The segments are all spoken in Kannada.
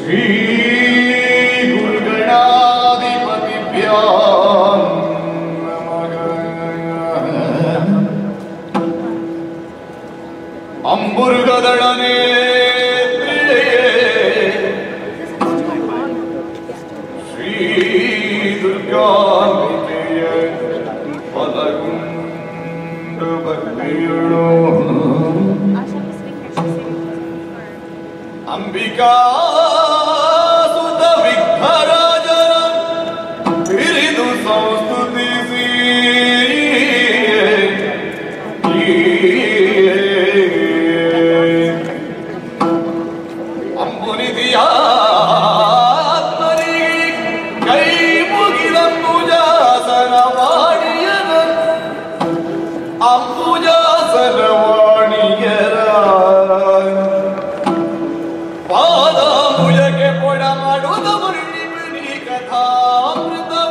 ಶ್ರೀ ಗುರುಗಣಾಧಿಪತಿಭ್ಯಾಂ ನಮಃ. ಅಂಬುರುಗದಳನೆ ಶ್ರೀ ದುರ್ಗಾಂಬಿಕೆಯ ಪದಗುಂಡು ಭಕ್ತಿಯುಳು ಅಂಬಿಕಾ ಸುತ ವಿಘ್ನರಾಜನ ಹಿರಿದು ಸಂಸ್ತುತಿಸಿ ಅಂಬುನಿಧಿಯಾತ್ಮನಿ ಕೈ ಮುಗಿದ ಪೂಜಾಸನ ಮಾಡಿಯನ ಅಂಬುಜಾಸನ ವಾಣಿಯರ ಪಾದಾಂಬುಜಕ್ಕೆ ಪೊಡ ಮಾಡುವುದ ಮುರುಳಿ ಕಥಾಮೃತವ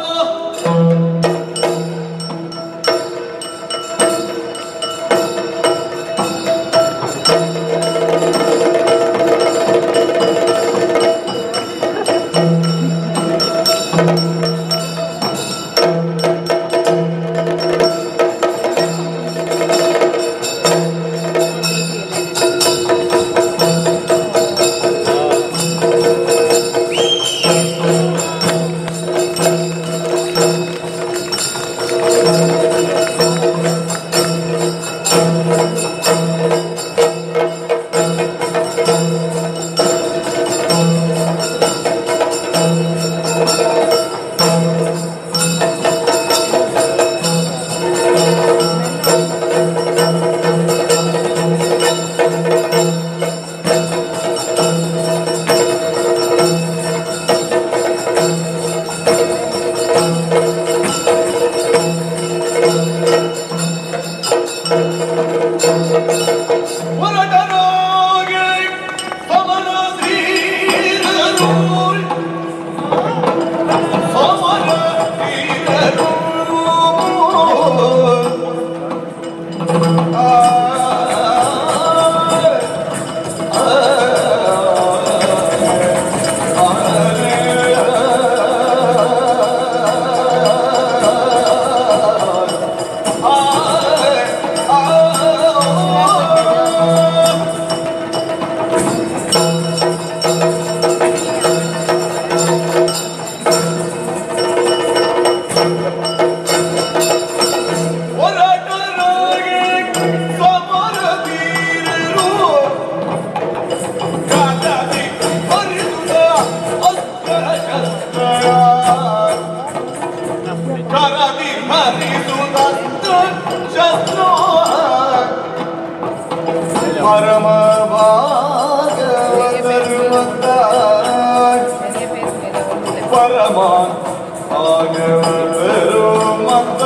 ಹೊರಟನಾಗೆ ಸಮರ ಧೀರರು ಸಮರ ಧೀರರು ಆ, ಹೊರಟನಾಗೆ ಸಮರ ಧೀರರು ಕಾದಾದಿ ಹರಿದುದ ಅಸ್ತ್ರ ಶಸ್ತ್ರ ಕರದಿ ಹರಿದುದ ಶಸ್ತ್ರ ಪರಮ ಭಾಗವತರು ಮತ್ತ ಪರಮ ಭಾಗವತರು ಮತ್ತ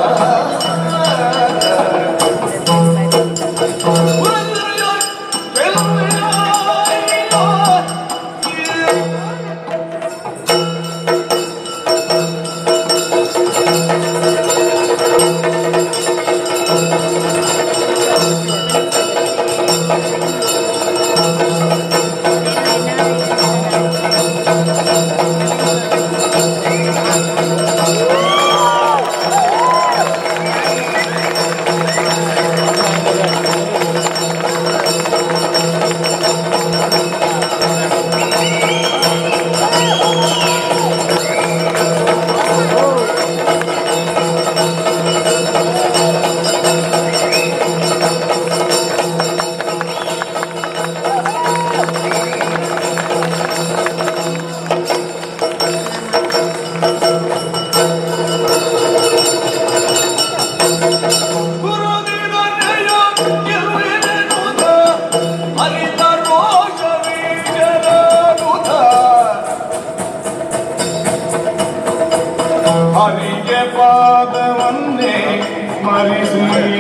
ಹರಿಗೆ ಪಾದವನ್ನೇ ಸ್ಮರಿಸಿ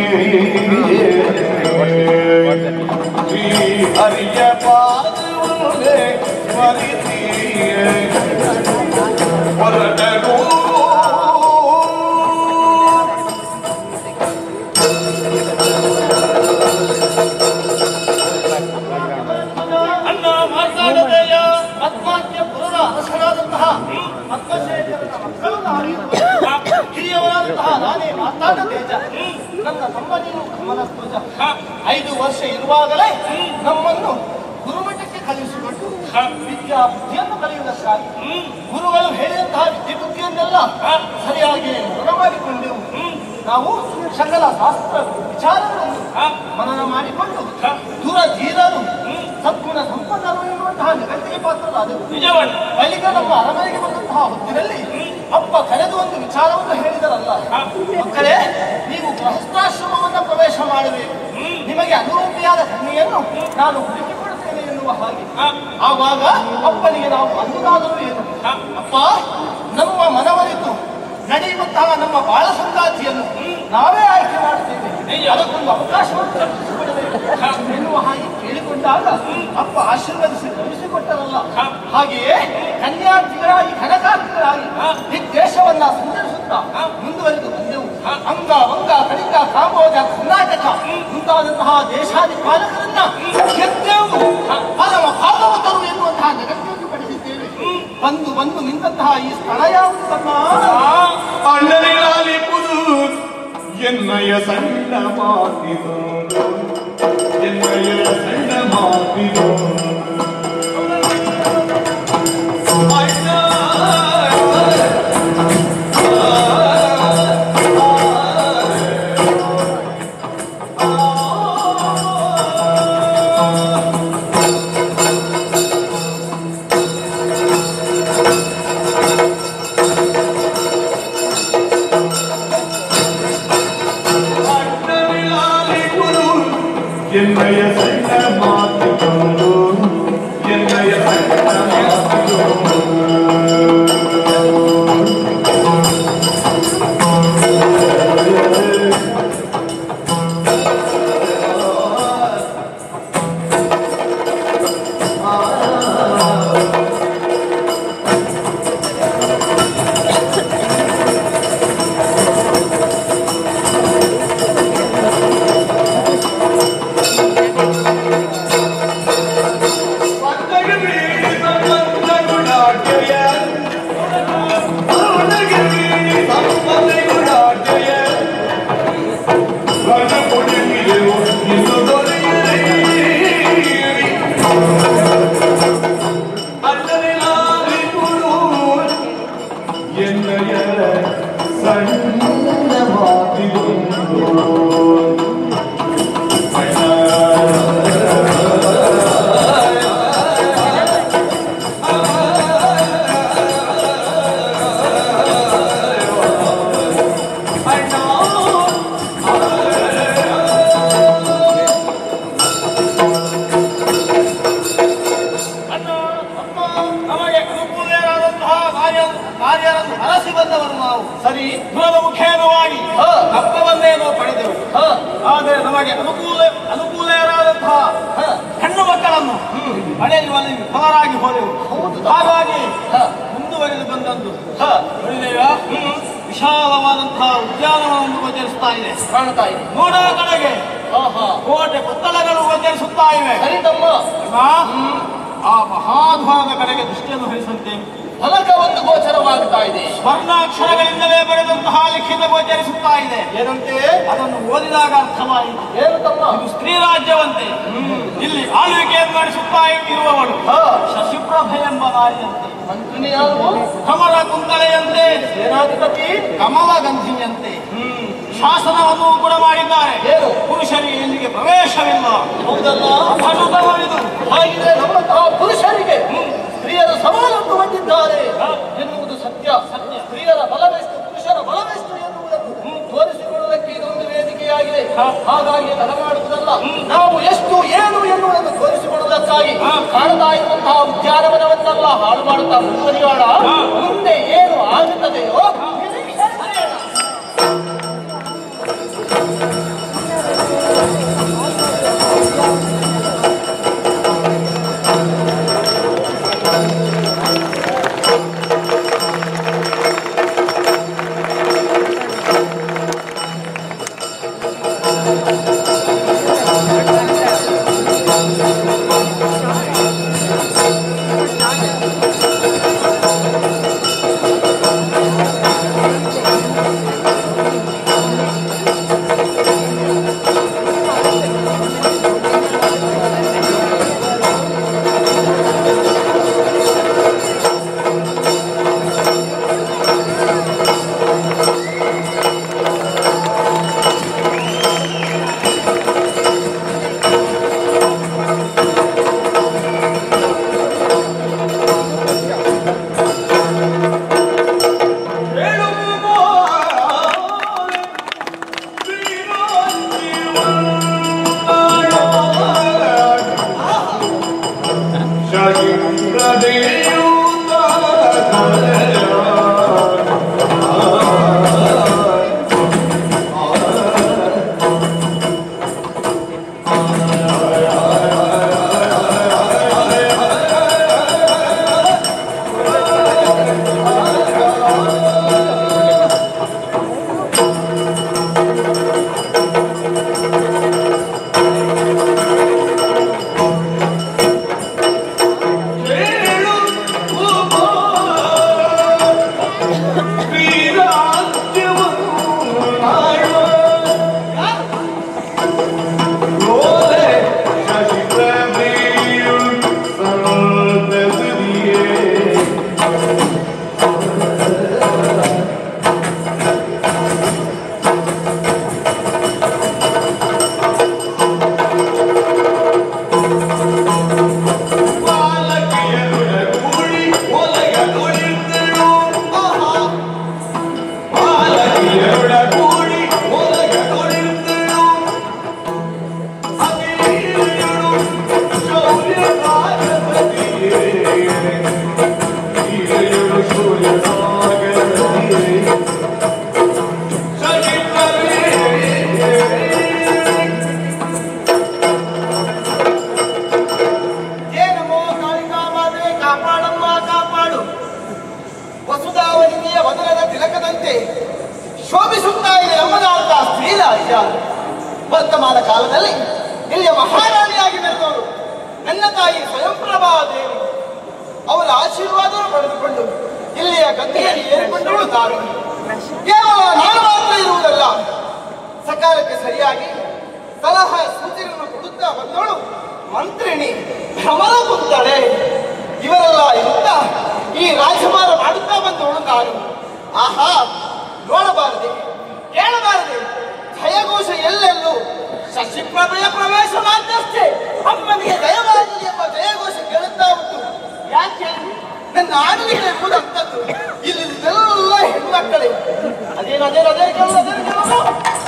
ಶ್ರೀ ಹರಿಯ ಪಾದವನ್ನೇ ಸ್ಮರಿಸಿ ಹೊರಟರು ಅಣ್ಣ ಮಾತಾಡದೆಯ ಆತ್ಮಹತ್ಯೆ ಇರುವಾಗಲೇ ನಮ್ಮನ್ನು ಗುರುಮಠಕ್ಕೆ ಕಳುಹಿಸಿಕೊಟ್ಟು ವಿದ್ಯಾ ಬುದ್ಧಿಯನ್ನು ಕಲಿಯುವುದಕ್ಕಾಗಿ ಗುರುಗಳು ಹೇಳಿದಂತಹ ವಿದ್ಯೆ ಬುದ್ಧಿಯನ್ನೆಲ್ಲ ಸರಿಯಾಗಿ ಮನನ ಮಾಡಿಕೊಂಡೆವು ನಾವು ಸಕಲ ಶಾಸ್ತ್ರ ವಿಚಾರಗಳನ್ನು ಮನನ ಮಾಡಿಕೊಂಡು ದೂರ ಧೀರರು ಸದ್ಗುಣ ಸಂಪನ್ನರು ಎನ್ನುವಂತಹ ಜಗತ್ತಿಗೆ ಪಾತ್ರರಾದೆವು ನಿಜವನ್ನು ಬಳಿಕ ನಮ್ಮ ಅರಮನೆಗೆ ಬಂದಂತಹ ಹೊತ್ತಿನಲ್ಲಿ ಅಪ್ಪ ಕರೆದು ಒಂದು ವಿಚಾರವನ್ನು ಹೇಳಿದರಲ್ಲ ಮಕ್ಕಳೇ ನೀವು ಗೃಹಸ್ಥಾಶ್ರಮವನ್ನು ಪ್ರವೇಶ ಮಾಡಬೇಕು ನಿಮಗೆ ಅನುರೂಪಿಯಾದ ಕನ್ಯೆಯನ್ನು ನಾನು ಹುಡುಕಿಕೊಡುತ್ತೇನೆ ಎನ್ನುವ ಹಾಗೆ ಆವಾಗ ಅಪ್ಪನಿಗೆ ನಾವು ಅಂದುದಾದರೂ ಏನು ಅಪ್ಪ ನಮ್ಮ ಮನವರಿತು ನಡೆಯುವಂತಹ ನಮ್ಮ ಬಾಳ ಸಂಗಾತಿಯನ್ನು ನಾವೇ ಆಯ್ಕೆ ಮಾಡುತ್ತೇವೆ ಅದಕ್ಕೊಂದು ಅವಕಾಶವನ್ನು ಕಲ್ಪಿಸಿಕೊಡಬೇಕು ಎನ್ನುವ ಹಾಗೆ ಕೇಳಿಕೊಂಡಾಗ ಅಪ್ಪ ಆಶೀರ್ವದಿಸಿ ಕಳುಹಿಸಿಕೊಟ್ಟರಲ್ಲ ಹಾಗೆಯೇ ಕನ್ಯಾರ್ಥಿಗಳಾಗಿ ಕನಕಾರ್ಥಿಗಳಾಗಿ ಈ ದೇಶವನ್ನ ಸಂಚರಿಸುತ್ತಾ ಮುಂದುವರೆದು ಬಂದೆವು ಅಂಗ ವಂಗ ಕಳಿಂಗ ಕಾಂಬೋಜ ಕರ್ನಾಟಕ ಮುಂತಾದಂತಹ ದೇಶಾದಿ ಪಾಲಕರನ್ನ ಗೆದ್ದೆವು ಪರಮ ಭಾಗವತರು ಎನ್ನುವಂತಹ ಜಗತ್ತಿಯನ್ನು ಪಡೆದಿದ್ದೇವೆ ಬಂದು ಬಂದು ನಿಂತಹ ಈ ಸ್ಥಳ ಯಾವುದು ತಮ್ಮ ಅಣ್ಣನಿಗಾಲಿಪುದು ಎನ್ನಯ ಸಣ್ಣ ಮಾತಿದು ಎನ್ನಯ ಸಣ್ಣ ಮಾತಿದು ಅಣ್ಣ ಅಣ್ಣನಿಗಾಲಿಪುದು ಎನ್ನಯ ಸಣ್ಣ ಮಾತಿದು ಎನ್ನಯ ಸಣ್ಣ ಮಾತಿದು ಎನ್ನಯ ಸಣ್ಣ ಮಾತಿಗೊಂದು ಅಣ್ಣ ಅಪ್ಪ ನಮಗೆ ಅನುಕೂಲರಾದಂತಹ ಕಾರ್ಯ ಕಾರ್ಯರನ್ನು ಹರಸಿ ಬಂದವರು ನಾವು ಸರಿ ದೂರದ ಮುಖೇನವಾಗಿ ಹಬ್ಬವನ್ನೇನೋ ಪಡೆದೆವು ಆದರೆ ನಮಗೆ ಅನುಕೂಲ ಅನುಕೂಲರಾದಂತಹ ಹೆಣ್ಣು ಮಕ್ಕಳನ್ನು ಪಡೆಯುವಲ್ಲಿ ವಿಫಲರಾಗಿ ಹೋದೆವು ಹಾಗಾಗಿ ಮುಂದುವರೆದು ಬಂದದ್ದು ನೋಡಿದೇವ ವಿಶಾಲವಾದಂತಹ ಉದ್ಯಾನವನವನ್ನು ಗೋಚರಿಸ್ತಾ ಇದೆ ಕಾಣ್ತಾ ಇದೆ ನೋಡ ಕಡೆಗೆ ಆಹಾ ಕೋಟೆ ಕೊತ್ತಲಗಳು ಗೋಚರಿಸುತ್ತಾ ಇವೆ ಸರಿ ತಮ್ಮ ಅಮ್ಮ, ಆ ಮಹಾಧ್ವಾನದ ಕಡೆಗೆ ದೃಷ್ಟಿಯನ್ನು ಹರಿಸಂತೆ ಫಲಕ ಒಂದು ಗೋಚರವಾಗ್ತಾ ಇದೆ ಸ್ವರ್ಣಾಕ್ಷರಗಳಿಂದಲೇ ಬರೆದಂತಹ ಲಿಖಿತ ಗೋಚರಿಸುತ್ತಾ ಇದೆ ಏನಂತೆ ಅದನ್ನು ಓದಿದಾಗ ಅರ್ಥವಾಯಿತು ಏನು ತಮ್ಮ ಇದು ಸ್ತ್ರೀ ರಾಜ್ಯವಂತೆ ಇಲ್ಲಿ ಆಳ್ವಿಕೆಯನ್ನು ನಡೆಸುತ್ತಾ ಇರುವವಳು ಹಾ ಶಶಿಪ್ರಭೆ ಎಂಬ ನಾರಿಯಂತೆ ಮಂತ್ರಿನಿ ಯಾರು ಕಮಲ ಕುಂತಲೆಯಂತೆ ಸೇನಾಧಿಪತಿ ಕಮಲ ಗಂಧಿಯಂತೆ ಶಾಸನವನ್ನು ಕೂಡ ಮಾಡಿದ್ದಾರೆ ಏನು? ಪುರುಷರಿಗೆ ಇಲ್ಲಿಗೆ ಪ್ರವೇಶವಿಲ್ಲ ಹೌದಲ್ಲ ಅನುತವರಿದು ಹಾಗಿದ್ರೆ ನಮ್ಮಂತಹ ಪುರುಷರಿಗೆ ಸ್ತ್ರೀಯರು ಸವಾಲನ್ನು ಹೊಂದಿದ್ದಾರೆ ಎನ್ನುವುದು ಸತ್ಯ ಸತ್ಯ ಸ್ತ್ರೀಯರ ಬಲವೆಷ್ಟು ಪುರುಷರ ಬಲವೆಷ್ಟು ಎನ್ನುವುದನ್ನು ತೋರಿಸಿಕೊಳ್ಳುವುದಕ್ಕೆ ಇದೊಂದು ವೇದಿಕೆಯಾಗಿದೆ ಹಾಗಾಗಿ ತಡ ಮಾಡುವುದಲ್ಲ ನಾವು ಎಷ್ಟು ಏನು ಎನ್ನುವುದನ್ನು ತೋರಿಸಿಕೊಳ್ಳುವುದಕ್ಕಾಗಿ ಕಾಣ್ತಾ ಇರುವಂತಹ ಉದ್ಯಾನವನವನ್ನೆಲ್ಲ ಹಾಳು ಮಾಡುತ್ತಾ ಮುಂದುವರಿಯೋಣ ಮುಂದೆ ಏನು ಆಗುತ್ತದೆಯೋ ನಿರೀಕ್ಷೆ ಮಾಡೋಣ. ಿ ಜಯ ನಮೋ ಕಾಳಿಕಾ ಮಾತೆ ಕಾಪಾಡಮ್ಮ ಕಾಪಾಡು ವಸುಧಾವನಿಕೆಯ ವದನದ ತಿಲಕದಂತೆ ಶೋಭಿಸುತ್ತಾ ಇದೆ ನಮ್ಮದಾದ ಸ್ತ್ರೀರಾಜ್ಯ ವರ್ತಮಾನ ಕಾಲದಲ್ಲಿ ಇಲ್ಲಿಯ ಮಹಾರಾಣಿಯಾಗಿ ಮೆರೆದವರು ನನ್ನ ತಾಯಿ ಸ್ವಯಂಪ್ರಭಾ ದೇವಿ ಅವರ ಆಶೀರ್ವಾದ ಪಡೆದುಕೊಂಡು ಇಲ್ಲಿಯ ಗದ್ದೆಯಲ್ಲಿ ಏರಿಕೊಂಡವಳು ನಾನು ಕೇವಲ ನಾನು ಮಾತ್ರ ಇರುವುದಲ್ಲ ಸಕಾಲಕ್ಕೆ ಸರಿಯಾಗಿ ಸಲಹಾ ಸೂಚನೆಗಳನ್ನು ಕೊಡುತ್ತಾ ಬಂದವಳು ಮಂತ್ರಿಣಿ ಭ್ರಮರ ಕುಂತಳೆ ಇವರೆಲ್ಲ ಇರುತ್ತಾ ಈ ರಾಜಭಾರ ಮಾಡುತ್ತಾ ಬಂದವಳು ನಾನು ಆಹಾ ನೋಡಬಾರದೆ ಕೇಳಬಾರದೆ ಜಯಘೋಷ ಎಲ್ಲೆಲ್ಲೂ ಶಶಿಪ್ರಭೆಯ ಪ್ರವೇಶ ಮಾತ್ರಷ್ಟೇ ಅಮ್ಮನಿಗೆ ದಯವಾಗಲಿ ಎಂಬ ಜಯಘೋಷ ಕೇಳುತ್ತಾ ಉಂಟು ಯಾಕೆ ನನ್ನ ಆಡಳಿತ ಎಂಬುದಂತದ್ದು ಇಲ್ಲಿ ಎಲ್ಲ ಹೆಣ್ಮಕ್ಕಳೇ ಅದೇನು ಅದೇನು ಅದೇ ಕೇಳೋದು ಅದೇನು ಕೇಳೋದು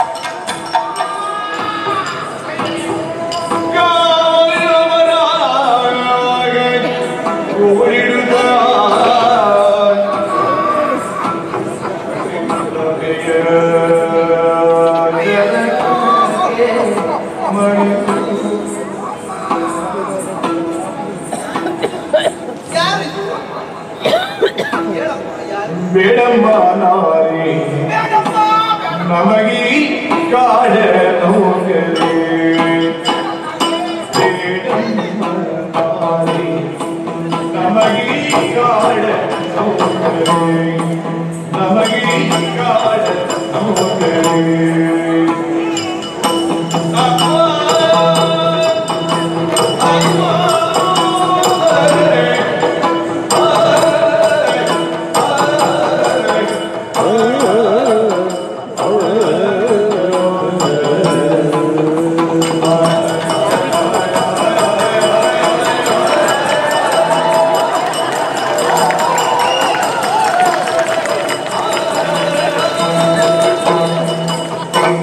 ಯಾರಿದು ಹೇಳಮ್ಮ ಯಾರು ಬೇಡಮ್ಮ ನಾರಿ ಬೇಡಮ್ಮ ಬೇಡ ನಮಗೀ ಕಾಡ ನೋಗಲೇ ಬೇಡಮ್ಮ ನಾರಿ ನಮಗೀ ಕಾಡ ನೋಗಲೇ ನಮಗೀ ಕಾಡ ನೋಗಲೇ ಆ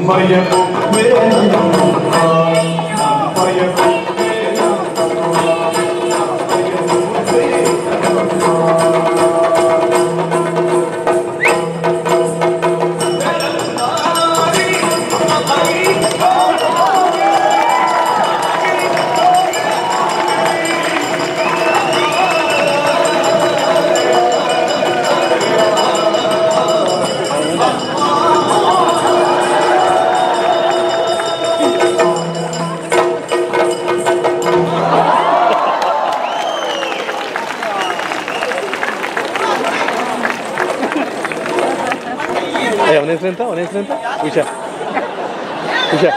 ಭಯವು ಬೇನಮ್ಮ ಭಯವು ಬೇನಮ್ಮ ಭಯವು ಬೇನಮ್ಮ ಏ ಅವನ ಹೆಸರೆಂತ ಅವನ ಹೆಸರೆಂತ ಉಷಾ ಉಷಾ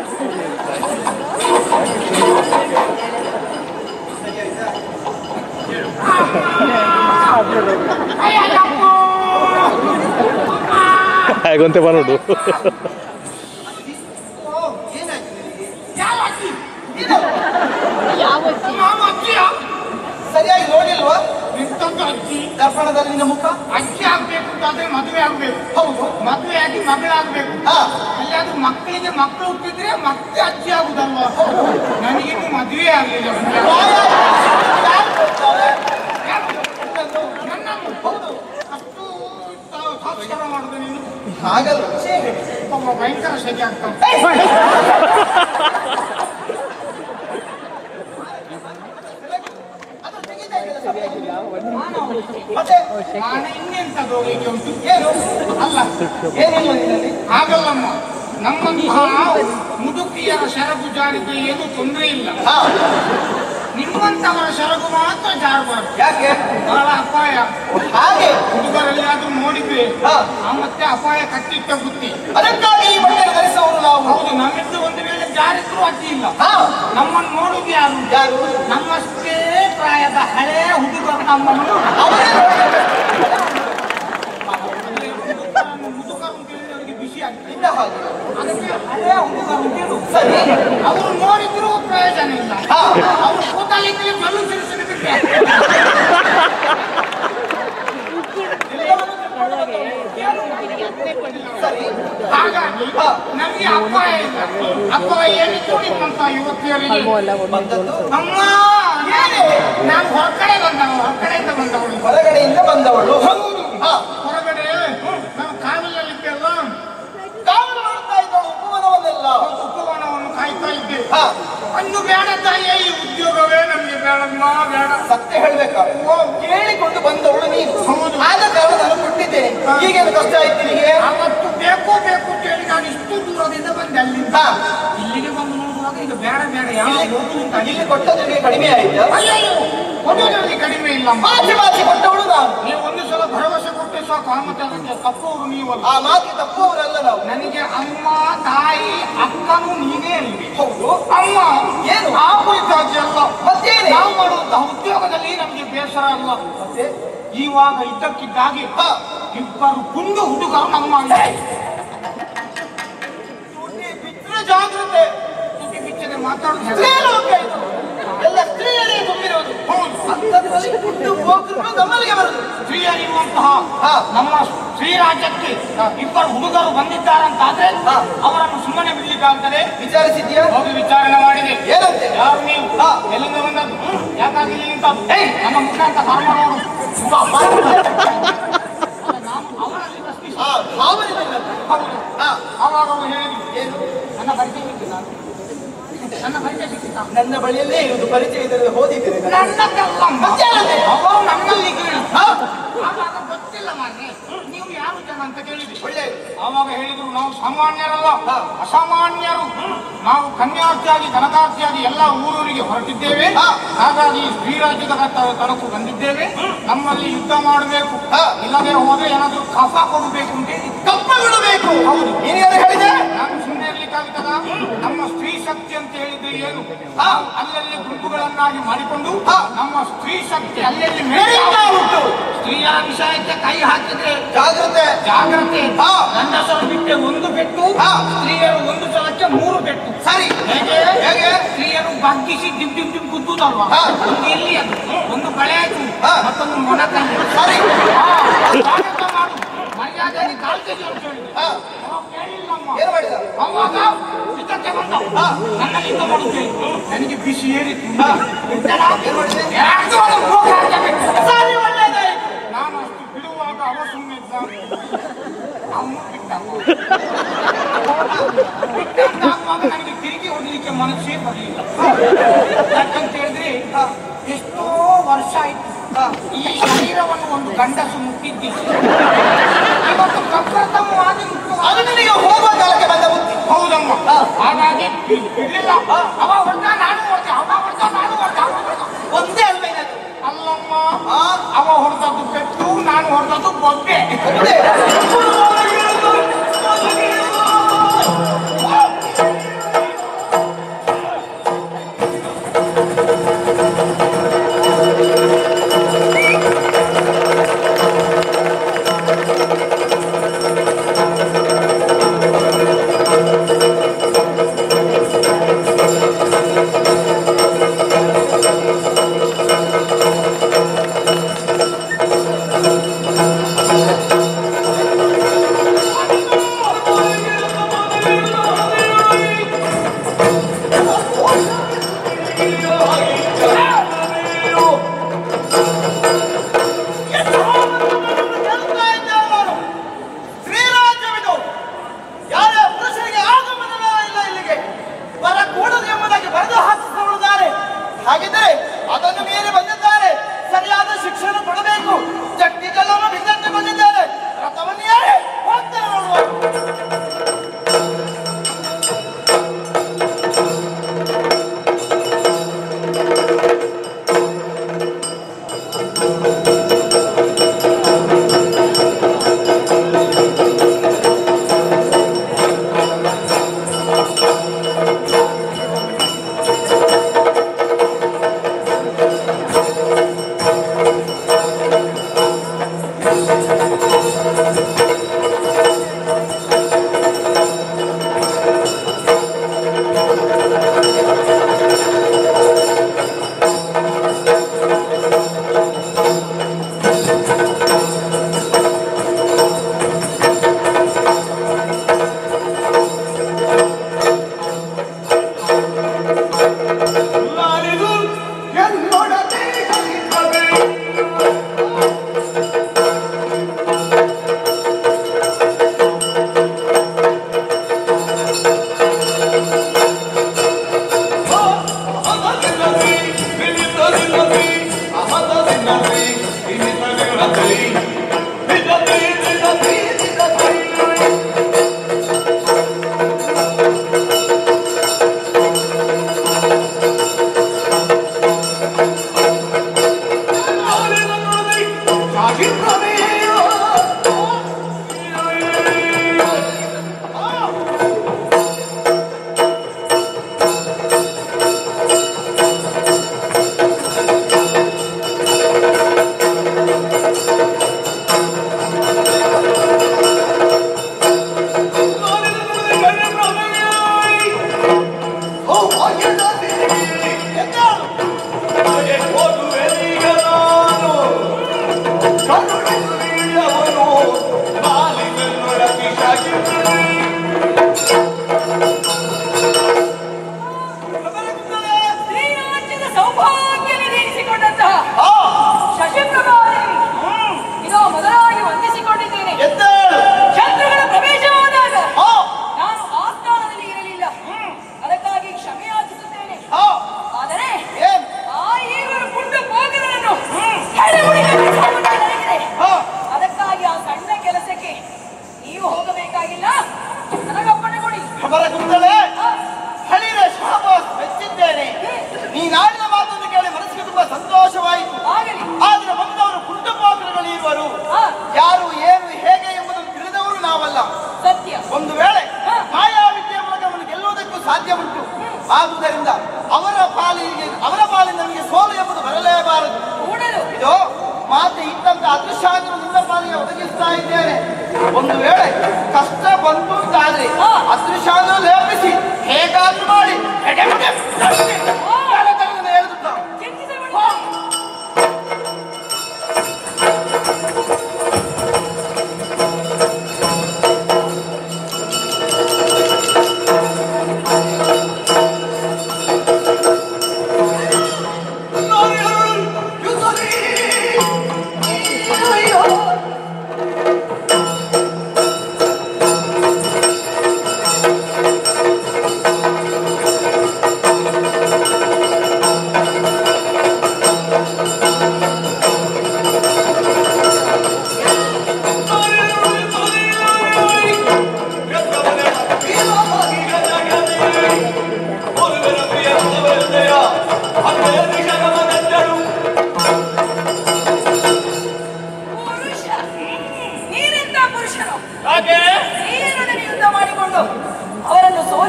ಹೇಗಂತೆ ಬಾ ನೋಡು ಸರಿಯಾಗಿ ನೋಡಿಲ್ವಾ ಇಂಥದ್ದು ಅಜ್ಜಿ ದರ್ಪಣದಲ್ಲಿ ನಿನ್ನ ಮುಖ ಅಜ್ಜಿ ಆಗ್ಬೇಕು ಅಂತಾದ್ರೆ ಮದುವೆ ಆಗ್ಬೇಕು ಹೌದು ಮದುವೆ ಆಗಿ ಮಗಳಾಗ್ಬೇಕು ಹಾ. ಅಲ್ಲಿ ಅದು ಮಕ್ಕಳಿಗೆ ಮಕ್ಕಳು ಹುಟ್ಟಿದ್ರೆ ಮತ್ತೆ ಅಜ್ಜಿ ಆಗುದಲ್ವಾ ನನಗಿನ್ನು ಮದುವೆ ಆಗಲಿಲ್ಲ ಯಾರು ಕೊಡ್ತಾರೆ? ನನ್ನನ್ನು ಹೌದು ಅಷ್ಟು ತ- ಸಂಸ್ಕಾರ ಮಾಡುದು ನೀನು ಹಾಗಲ್ಲ ಛೇ. ಒಬ್ಬ ಭಯಂಕರ ಸೆಗೆ ಆಗ್ತಾನೆ ಅದು ತೆಗಿತಾ ಇದೆಯಲ್ಲ ಸರಿಯಾಗಿ. ಮತ್ತೆ ನಾನು ಇನ್ನೆಂತದ್ದು ಹೋಗ್ಲಿಕ್ಕೆ ಉಂಟು ಏನು ಅಲ್ಲ ಏನಿಲ್ಲ ನಿನ್ನಲ್ಲಿ ಹಾಗಲ್ಲಮ್ಮ ನಮ್ಮಂತಹ ಮುದುಕಿಯರ ಸೆರಗು ಜಾರಿಗೆ ಏನು ತೊಂದರೆ ಇಲ್ಲ ಹಾ ನಿಮ್ಮಂತವರ ಸೆರಗು ಮಾತ್ರ ಜಾರಬಾರ್ದು ಯಾಕೆ ಬಹಳ ಅಪಾಯ ಹಾಗೆ ಹುಡುಗರಲ್ಲಿ ಅದು ನೋಡಿದ್ರೆ ಹಾ. ಆ ಮತ್ತೆ ಅಪಾಯ ಕಟ್ಟಿಟ್ಟ ಬುದ್ಧಿ ಅದಕ್ಕಾಗಿ ಈ ಬಟ್ಟೆ ಧರಿಸುವವರು ನಾವು ಹೌದು ನಮ್ಮಿಂದ ಒಂದು ವೇಳೆ ಜಾರಿದ್ರು ಅಡ್ಡಿ ಇಲ್ಲ ಹಾ ನಮ್ಮನ್ನು ನೋಡುದು ಯಾರು ಯಾರು ನಮ್ಮಷ್ಟೇ ಪ್ರಾಯದ ಹಳೆ ಹುಡುಗರು ನಮ್ಮನ್ನು ಅವರೇ ಮುದುಕರು ಅಂತ ಹೇಳಿ ಅವರಿಗೆ ಬಿಸಿ ಆಗ್ತದೆ ಇನ್ನ ಹಾಗೆ ಅದಕ್ಕೆ ಹಳೆ ಹುಡುಗರು ಅಂತ ಹೇಳು. ಸರಿ ಅವರು ನೋಡಿದ್ರು ಪ್ರಯೋಜನ ಇಲ್ಲ ಹಾ. ಅವರು ಕೂತಲ್ಲಿದ್ರೆ ಜಲ್ಲು ಸಿರಿಸಿದ ಬಿಟ್ಟೆ ಸರಿ ಹಾಗಾಗಿ ನಮಗೆ ಅಪಾಯ ಇಲ್ಲ ಅಪಾಯ ಏನಿತ್ತು ನಿಮ್ಮಂತ ಯುವತಿಯರಿಗೆ ಬಂದದ್ದು ಅಮ್ಮ ಏನೇ ನಾನು ಹೊರಗಡೆ ಬಂದವ ಹೊರಗಡೆಯಿಂದ ಬಂದವಳು ಹೊರಗಡೆಯಿಂದ ಬಂದವಳು ಹೌದು ಹಾ ಹೊರಗಡೆ ನಾವು ಕಾವಲಲ್ಲಿದ್ದೆಲ್ಲ ಕಾವಲು ಮಾಡ್ತಾ ಇದ್ದವಳು ಉಪವನವನ್ನೆಲ್ಲ ಉಪವನವನ್ನು ಕಾಯ್ತಾ ಇದ್ದೆ ಹಾ ಅನ್ನು ಬೇಡ ತಾಯಿಯೇ ಈ ಉದ್ಯೋಗವೇ ನಮಗೆ ಬೇಡಮ್ಮ ಬೇಡ ಸತ್ಯ ಹೇಳ್ಬೇಕಾದ್ರೆ ಕೇಳಿಕೊಂಡು ಬಂದವಳು ನೀನು ಆದ ಕಾರಣ ನಾನು ಕೊಟ್ಟಿದ್ದೇನೆ ಈಗೇನು ಕಷ್ಟ ಆಯ್ತು ನಿನಗೆ ಅವತ್ತು ಬೇಕು ಬೇಕು ಅಂತ ಹೇಳಿ ನಾನು ಇಷ್ಟು ದೂರದಿಂದ ಬಂದೆ ಅಲ್ಲಿಂದ ಹಾ ಇಲ್ಲಿಗೆ ಬಂದು ನೋಡುವಾಗ ಈಗ ಬೇಡ ಬೇಡ ಯಾವ ಹೋಗುದು ಅಂತ ಇಲ್ಲಿ ಕೊಟ್ಟದ್ದು ನಿನಗೆ ಕಡಿಮೆ ಆಯ್ತಾ ಅಯ್ಯಯ್ಯೋ ಕೊಡುವುದರಲ್ಲಿ ಕಡಿಮೆ ಇಲ್ಲಮ್ಮ ಮಾತಿ ಮಾತಿ ಕೊಟ್ಟವಳು ನಾನು ನೀವು ಒಂದು ಸಲ ಭರವಸೆ ಕೊಟ್ಟೆ ಸಾಕು ಆ ಮತ್ತೆ ಅದಕ್ಕೆ ತಪ್ಪುವರು ನೀವಲ್ಲ ಆ ಮಾತಿ ತಪ್ಪುವವರಲ್ಲ ನಾವು ನನಗೆ ಅಮ್ಮ ತಾಯಿ ಅಕ್ಕನು ನೀನೇ ಅಲ್ವಿ ಹೌದು ಅಮ್ಮ ಏನು? ಆ ಕುರಿತಾಗಿ ಅಲ್ಲ ಮತ್ತೇನೆ ನಾವು ಮಾಡುವಂತಹ ಉದ್ಯೋಗದಲ್ಲಿ ನಮಗೆ ಬೇಸರ ಅಲ್ಲ ಮತ್ತೆ ಇವಾಗ ಇದ್ದಕ್ಕಿದ್ದಾಗಿ ಹಾ ಇಬ್ಬರು ಪುಂಡು ಹುಡುಗರು ನಮ್ಮ ಮನೆ ತುಟಿ ಬಿಟ್ಟರೆ ಜಾಗ್ರತೆ ತುಟಿ ಬಿಚ್ಚದೆ ಮಾತಾಡುದು ಸ್ತ್ರೀಲೋಕ ಇದು. ಎಲ್ಲ ಸ್ತ್ರೀಯರೇ ತುಂಬಿರುವುದು ಹೌದು ಅಂಥದ್ರಲ್ಲಿ ಪುಟ್ಟು ಪೋಕರು ನಮ್ಮಲ್ಲಿಗೆ ಬರುದು ಸ್ತ್ರೀಯರಿರುವಂತಹ ಹಾ. ನಮ್ಮ ಸ್ತ್ರೀ ರಾಜ್ಯಕ್ಕೆ ಇಬ್ಬರು ಹುಡುಗರು ಬಂದಿದ್ದಾರಂತಾದ್ರೆ ಹಾ. ಅವರನ್ನು ಸುಮ್ಮನೆ ಬಿಡ್ಲಿಕ್ಕಾಗ್ತದೆ ವಿಚಾರಿಸಿದ್ಯಾ ಹೋಗಿ ವಿಚಾರಣೆ ಮಾಡಿದೆ ಏನಂತೆ ಯಾರು ನೀವು ಹಾ. ಎಲ್ಲಿಂದ ಬಂದದ್ದು ಯಾಕಾಗಿ ಇಲ್ಲಿ ನಿಂತದ್ದು ಏಯ್ ನಮ್ಮ ಮುಖ ಅಂತ ಕರ್ಮ ನೋಡು ಅಲ್ಲ, ನಾನು ಅವರಲ್ಲಿ ಪ್ರಶ್ನಿಸಿ ಆ ಭಾವನೆ ನನ್ನದು. ಹೌದು ಹಾ ಆವಾಗ ಅವರು ಹೇಳಿದ್ರು ಏನು ನನ್ನ ಪರಿಚಯ ಸಿಕ್ಕಿಲ್ಲ ನನ್ನ ಪರಿಚಯ ಸಿಕ್ಕಿಲ್ಲ ನನ್ನ ಬಳಿಯಲ್ಲೇ ಇರುವುದು ಪರಿಚಯ ಇದ್ದರೆ ಓದಿದ್ದೇನೆ ನಾನು. ನನ್ನ ಕಲ್ಲಮ್ಮ ಮತ್ತೇನದು? ಅವರು ನನ್ನಲ್ಲಿ ಕೇಳಿ ಹಾ ಆವಾಗ ಗೊತ್ತಿಲ್ಲ ಮಾರ್ರೆ ನೀವು ಯಾರು ಜನ ಅಂತ ಕೇಳಿದ್ರಿ ಒಳ್ಳೆಯದು ಆವಾಗ ಹೇಳಿದ್ರು ನಾವು ಸಾಮಾನ್ಯರಲ್ಲ ಹಾ. ಅಸಾಮಾನ್ಯರು ನಾವು ಕನ್ಯಾರ್ಥಿಯಾಗಿ ಧನಕಾರ್ಥಿಯಾಗಿ ಎಲ್ಲ ಊರೂರಿಗೆ ಹೊರಟಿದ್ದೇವೆ ಹಾ. ಹಾಗಾಗಿ ಸ್ತ್ರೀ ರಾಜ್ಯದ ತ- ತನಕ ಬಂದಿದ್ದೇವೆ ನಮ್ಮಲ್ಲಿ ಯುದ್ಧ ಮಾಡಬೇಕು ಹಾ. ಇಲ್ಲದೆ ಹೋದ್ರೆ ಏನಾದ್ರು ಕಫ ಕೊಡಬೇಕು ಅಂತ ಹೇಳಿ ಕಪ್ಪ ಬಿಡಬೇಕು ಹೌದು. ನೀನೇನು ಹೇಳಿದೆ ನಾನು ಸುಮ್ಮನೆ ಇರ್ಲಿಕ್ಕಾಗ್ತದ ನಮ್ಮ ಸ್ತ್ರೀ ಶಕ್ತಿ ಅಂತ ಹೇಳಿದ್ರೆ ಏನು ಹಾ. ಅಲ್ಲಲ್ಲಿ ಗುಂಪುಗಳನ್ನಾಗಿ ಮಾಡಿಕೊಂಡು ಹಾ. ನಮ್ಮ ಸ್ತ್ರೀ ಶಕ್ತಿ ಅಲ್ಲಲ್ಲಿ ಮೆರೀತಾ ಉಂಟು ಸ್ತ್ರೀಯರ ವಿಷಯಕ್ಕೆ ಕೈ ಹಾಕಿದ್ರೆ ಜಾಗ್ರತೆ ಜಾಗ್ರತೆ ಹಾ. ಗಂಡಸರು ಬಿಟ್ಟೆ ಒಂದು ಬೆಟ್ಟು ಹಾ. ಸ್ತ್ರೀಯರು ಒಂದು ಸಲಕ್ಕೆ ಮೂರು ಬೆಟ್ಟು ಸರಿ ಹೇಗೆ ಹೇಗೆ ಸ್ತ್ರೀಯರು ಬಗ್ಗಿಸಿ ಡಿಮ್ ಡಿಮ್ ಡಿಮ್ ಗುದ್ದುದಲ್ವಾ ಹಾ. ಒಂದು ಇಲ್ಲಿ ಅದು ಒಂದು ಬಳೆ ಆಯ್ತು ಹಾ. ಮತ್ತೊಂದು ಮೊಣಕೈ ಸರಿ ಹಾ. ಸ್ವಾಗತ ಮಾಡು ಮರ್ಯಾದೆಯಲ್ಲಿ ಕಾಲ್ ತೆಗಿ ಅಂತ ಹೇಳಿದೆ ಹಾ ಅವ ಕೇಳಿಲ್ಲಮ್ಮ ಏನು ಮಾಡಿದ ಅವ ನನ್ನಲ್ಲಿ ಇಂಥ ಮಾಡುತ್ತೆ ನನಗೆ ಬಿಸಿ ಏರಿತ್ತು ಸರಿ ಒಳ್ಳೆಯದಾಯ್ತು ನಾನು ಅಷ್ಟು ಬಿಡುವಾಗ ಅವ ಸುಮ್ಮನೆ ಇದ್ದ ಅಮ್ಮ ಬಿಟ್ಟ ಬಿಟ್ಟಂತ ಆಗುವಾಗ ನನಗೆ ತಿರುಗಿ ಹೊಡಿಲಿಕ್ಕೆ ಮನಸ್ಸೇ ಬರಲಿಲ್ಲ ಯಾಕಂತ ಹೇಳಿದ್ರೆ ಎಷ್ಟೋ ವರ್ಷ ಆಯ್ತು ಈ ಶರೀರವನ್ನು ಒಂದು ಗಂಡಸು ಮುಟ್ಟಿದ್ದಿಲ್ಲ ಇವತ್ತು ಕಪ್ಪರ್ತಮ್ಮ ಆಗಿ ಮುಟ್ಟುವಾಗ ಅದು ನಿನಗೆ ಹೋಗುವ ಕಾಲಕ್ಕೆ ಬಂದ ಬುದ್ಧಿ ಹೌದಮ್ಮ ಹಾಗಾಗಿ ಬಿಡ್ಲಿಲ್ಲ ಅವ ಹೊಡ್ದ ನಾನು ಹೊಡ್ದೆ ಅವ ಹೊಡ್ದ ನಾನು ಹೊಡ್ದೆ ಅವ ಹೊಡ್ದ ಒಂದೇ ಅಲ್ವೇ ಇದು? ಅಲ್ಲಮ್ಮ ಅವ ಹೊಡೆದದ್ದು ಪೆಟ್ಟು ನಾನು ಹೊಡೆದದ್ದು ಬೊಬ್ಬೆ ಒಂದೇ. ಕೇಳ್ತಾ ಇದ್ದೇವೆ ನಾನು. ಶ್ರೀರಾಜ್ಯವಿದು ಯಾರೇ ಪುರುಷರಿಗೆ ಆಗಮನವೇ ಇಲ್ಲ ಇಲ್ಲಿಗೆ ಬರಕೂಡದು ಎಂಬುದಾಗಿ ಬರೆದು ಹಾಕಿಸಿಕೊಳ್ಳುತ್ತಾರೆ ಹಾಗಿದ್ದರೆ ಅದನ್ನು ಮೀರಿ ಬಂದಿದ್ದಾರೆ ಸರಿಯಾದ ಶಿಕ್ಷಣ ಕೊಡಬೇಕು ಜಟ್ಟಿಗಳನ್ನು ಬಿದ್ದಂತೆ ಬಂದಿದ್ದಾರೆ ರಥವನ್ನು ಯಾರೇ ಹೋಗ್ತಾರೆ ನೋಡುವ ನಾನಿದು ಎನ್ನೊಡನೆ ಕಲಿತದೆ. ಅಹದದಿನದಿ, ನಿಮಿತ್ತದಿನದಿ, ಅಹದದಿನದಿ, ನಿಮಿತ್ತದಿನದಿ, ನಿಜದಿ, ನಿಜದಿ, ನಿಜದಿ. ಶ್ರೀರಾಜ್ಯದ ಸೌಭಾಗ್ಯ ನಿರೀಕ್ಷಿಕೊಂಡಂತಹ ಶಶಿಪ್ರಭಾದೇವಿ ಇದೋ ಮೊದಲಾಗಿ ವಂದಿಸಿಕೊಂಡಿದ್ದೇನೆ ಶತ್ರುಗಳ ಪ್ರವೇಶವಾದಾಗ ನಾನು ಆಸ್ಥಾನದಲ್ಲಿ ಇರಲಿಲ್ಲ ಅದಕ್ಕಾಗಿ ಕ್ಷಮೆ ಯಾಚಿಸುತ್ತೇನೆ ಆದರೆ ಆ ಈವರು ಪುಂಡು ಭೋಗಗಳನ್ನು ಹೆಡೆಮುಡಿಗೆ ಸಾಗುವುದಾಗಿದೆ. ಅದಕ್ಕಾಗಿ ಆ ಸಣ್ಣ ಕೆಲಸಕ್ಕೆ ನೀವು ಹೋಗಬೇಕಾಗಿಲ್ಲ ನನಗಪ್ಪಣೆ ಕೊಡಿ ಅವರ ಕುಂದಲೇ ಹಳಿರ ಶಾಬಾಸ್ ಮೆಚ್ಚಿದ್ದೇನೆ ನೀನಾಡಿದ ಮಾತನ್ನು ಕೇಳಿ ಮನಸ್ಸಿಗೆ ತುಂಬಾ ಸಂತೋಷವಾಯಿತು ಆಗಲಿ ಆದ್ರೆ ಬಂದವರು ಕುಂಟಪಾತ್ರಗಳು ಇರುವರು ಹಾ. ಯಾರು ಏನು ಹೇಗೆ ಎಂಬುದನ್ನು ತಿಳಿದವರು ನಾವಲ್ಲ ಸತ್ಯ ಒಂದು ವೇಳೆ ಹಾ. ಮಾಯಾವಿದ್ಯೆ ಮೂಲಕ ಅವನು ಗೆಲ್ಲುವುದಕ್ಕೂ ಸಾಧ್ಯ ಉಂಟು ಆದುದರಿಂದ ಅವರ ಪಾಲಿಗೆ ಅವರ ಪಾಲಿನ ನಮಗೆ ಸೋಲು ಎಂಬುದು ಬರಲೇಬಾರದು ಕೂಡಲು ಇದು ಮಾತೆ ಇದ್ದಂತ ಅದೃಶ್ಯಾಂತರ ನಿನ್ನ ಪಾಲಿಗೆ ಒದಗಿಸ್ತಾ ಇದ್ದೇನೆ ಒಂದು ವೇಳೆ ಕಷ್ಟ ಬಂತು ಅಂತಾದ್ರೆ ಹಾ. ಅದೃಶ್ಯಾಂತರ ಲೇಪಿಸಿ ಹೇಗಾದ್ರೂ ಮಾಡಿ ಎಡೆಮುಡೆ ತಟ್ಟಿ ತಲೆತಲೆಯನ್ನು ಎಳೆದುತ್ತ. ಚಿಂತಿಸಬೇಡಿ. ಆ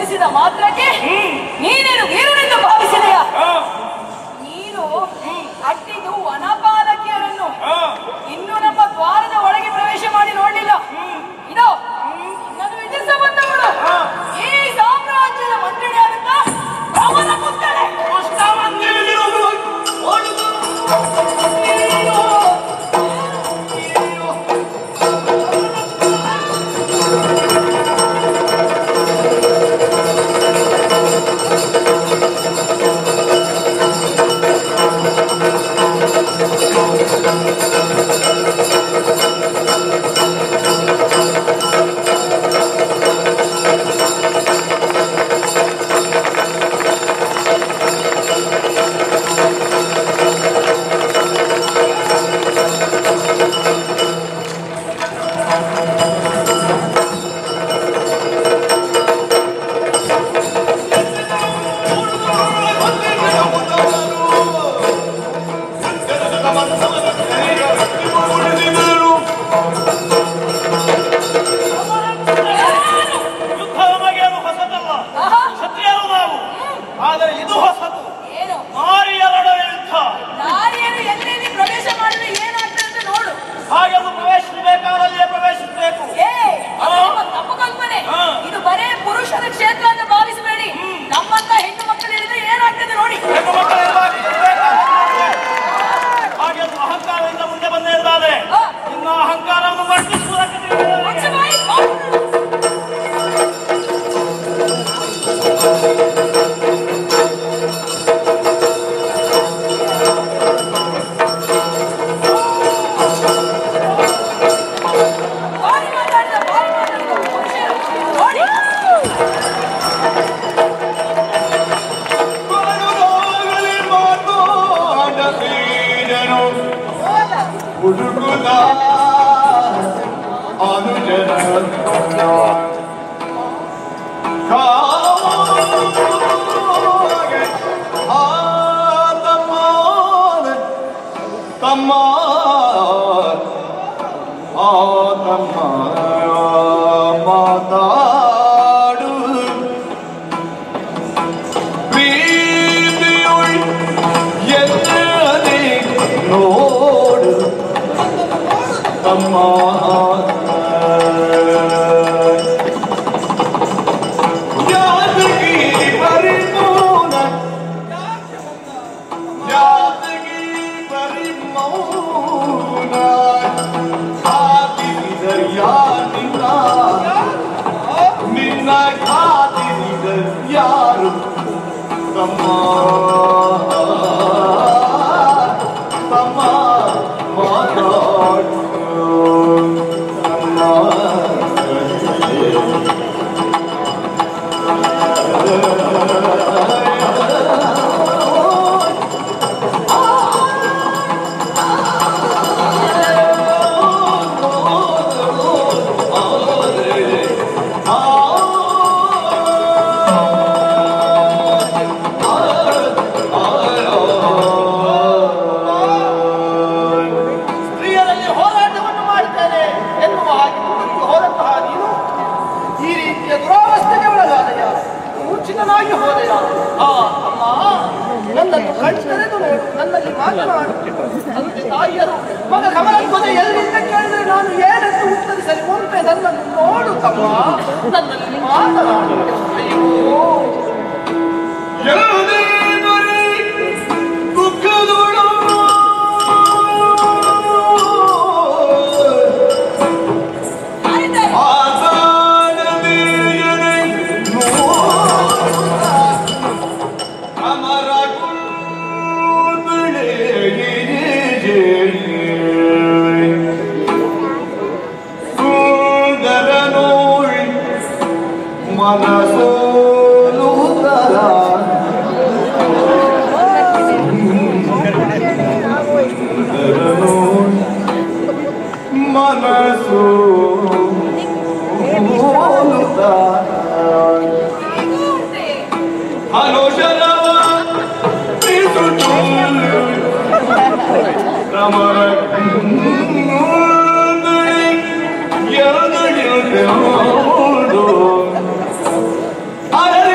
ತೋರಿಸಿದ ಮಾತ್ರಕ್ಕೆ ನೀನೇನು ವೀರನೆಂದು ಭಾವಿಸಿದೆಯ ನೀನು ಅಟ್ಟಿದ್ದು ವನಪಾಲಕಿಯರನ್ನು ಇನ್ನು ನಮ್ಮ ದ್ವಾರದ ಒಳಗೆ ಪ್ರವೇಶ ಮಾಡಿ ನೋಡಲಿಲ್ಲ ಇದು ನಾನು ವಿಧಿಸ ಬಂದವಳು ಈ ಸಾಮ್ರಾಜ್ಯದ ಮಂತ್ರಿಯಾದಂತ ಅವನ ಪುತ್ರಳೆ ಯುದ್ಧ ನಮಗೆ ಅದು ಹೊಸದಲ್ಲ ಆಹಾ. ಕ್ಷತ್ರಿಯರು ನಾವು ಆದರೆ ಇದು ಹೊಸದು ಏನು ನಾರಿಯರೊಡನೆ ಯುದ್ಧ ನಾರಿಯರು ಎಲ್ಲೆಲ್ಲಿ ಪ್ರವೇಶ ಮಾಡಿದ್ರೆ ಏನಾಗ್ತದೆ ಅಂತ ನೋಡು ಹಾಗೆ ಅದು ಪ್ರವೇಶಿಸಬೇಕಾದಲ್ಲಿಯೇ ಪ್ರವೇಶಿಸಬೇಕು ಏ ಅದು ನಿಮ್ಮ ತಪ್ಪು ಕಲ್ಪನೆ ಹಾ. ಇದು ಬರೇ ಪುರುಷರ ಕ್ಷೇತ್ರ ಅಂತ ಭಾವಿಸಬೇಡಿ ನಮ್ಮಂತ ಹೆಣ್ಣು ಮಕ್ಕಳು ಹೇಳಿದ್ರೆ ಏನಾಗ್ತದೆ ನೋಡಿ ಹೆಣ್ಣು ಮಕ್ಕಳೆಲ್ಲ ಬೇಕಾದದ್ದು ಹಾಗೆ ಅದು ಅಹಂಕಾರದಿಂದ ಮುಂದೆ ಬಂದೇ ಇದ್ದಾನೆ ಹಾ. ಇನ್ನ ಅಹಂಕಾರವನ್ನು ವರ್ತಿಸುವುದಕ್ಕೆ ತಿಳಿದಿದೆ. ಮುಚ್ಚು ಬಾಯಿ. ಬಾರಿ ಮಾತಾಡಿದ ಬಾರಿ ಮಾತಾಡಿದ ಪುರುಷರು ನೋಡಿ ಮನದಾಗಲಿ ಮಾತಾಡತೀರನು ಹುಡುಗುದ ಅನುಜನ ಕಾಗೆ ಆ ತಮ್ಮ ತಮ್ಮ ಆ ತಮ್ಮ ಮಾತಾಡು ಪ್ರೀತಿಯುಳ್ ಎನ್ನದೆ ನೋಡು ತಮ್ಮ ಯಾದಗಿರಿ ಪರಿಮೌನ ಯಾದಗಿರಿ ಪರಿಮೌನ ಕಾದಿರಿದರ್ ಯಾರಿಲ್ಲ ನಿನ್ನ ಕಾದಿರಿದರ್ ಯಾರು ತಮ್ಮ ತಮ್ಮ ಮಾತಾಡು ತಮ್ಮ ಸ್ತ್ರೀಯರಲ್ಲಿ ಹೋರಾಟವನ್ನು ಮಾಡುತ್ತೇನೆ ಎನ್ನುವ ಹಾಗೆ ಮುಂದಕ್ಕೆ ಹೋದಂತಹ ನೀನು ಈ ರೀತಿಯ ದುರಾವಸ್ಥೆಗೆ ಒಳಗಾದೆಯ ಮೂರ್ಛಿತನಾಗಿ ಹೋದೆಯ ಆ ಅಮ್ಮ ನನ್ನನ್ನು ಕಣ್ತೆರೆದು ನೋಡು ನನ್ನಲ್ಲಿ ಮಾತನಾಡು ತಂದೆ ತಾಯಿಯರು ಮಗ ಕಮಲಧ್ವಜ ಎಲ್ಲಿಂದ ಕೇಳಿದ್ರೆ ನಾನು ಏನೆಂದು ಉತ್ತರಿಸಲಿ ಮುಂದೆ ನನ್ನನ್ನು ನೋಡು ತಮ್ಮ ನನ್ನಲ್ಲಿ ಮಾತನಾಡು ಅಯ್ಯೋ ಯಾವುದೇ ಬರೀ ದುಃಖದೊಳು ಯಾರಿದ್ದಾರೆ? ಆಸಾನದೀಯನೆ ನೋಡುತ್ತ ಅಮರ ಕುಂದುಳೆ ಸುಂದರ ನೋಳ್ ಮನಸೋಲುದರ ಮನಸ್ಸು ಹೀಗೂ ಉಂಟೆ. ಅನುಶರವ ಪಿಸುಟು ರಮರ ಎರಡು ಅರೆ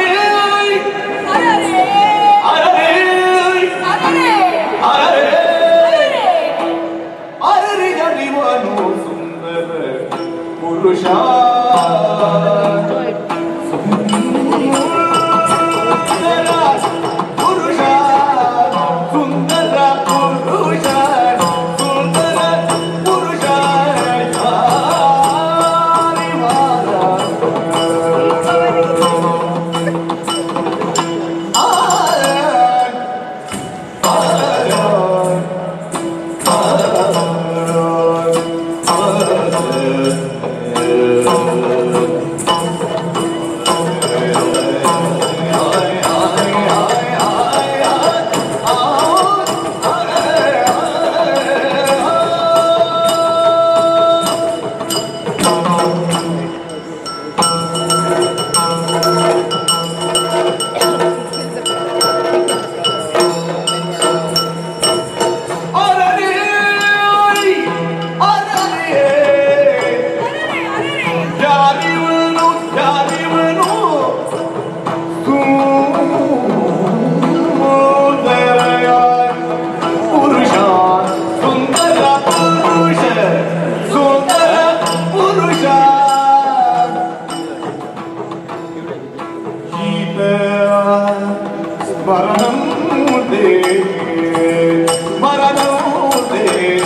ಸ್ಮರಣಂತೆ ಸ್ಮರಣಂತೆ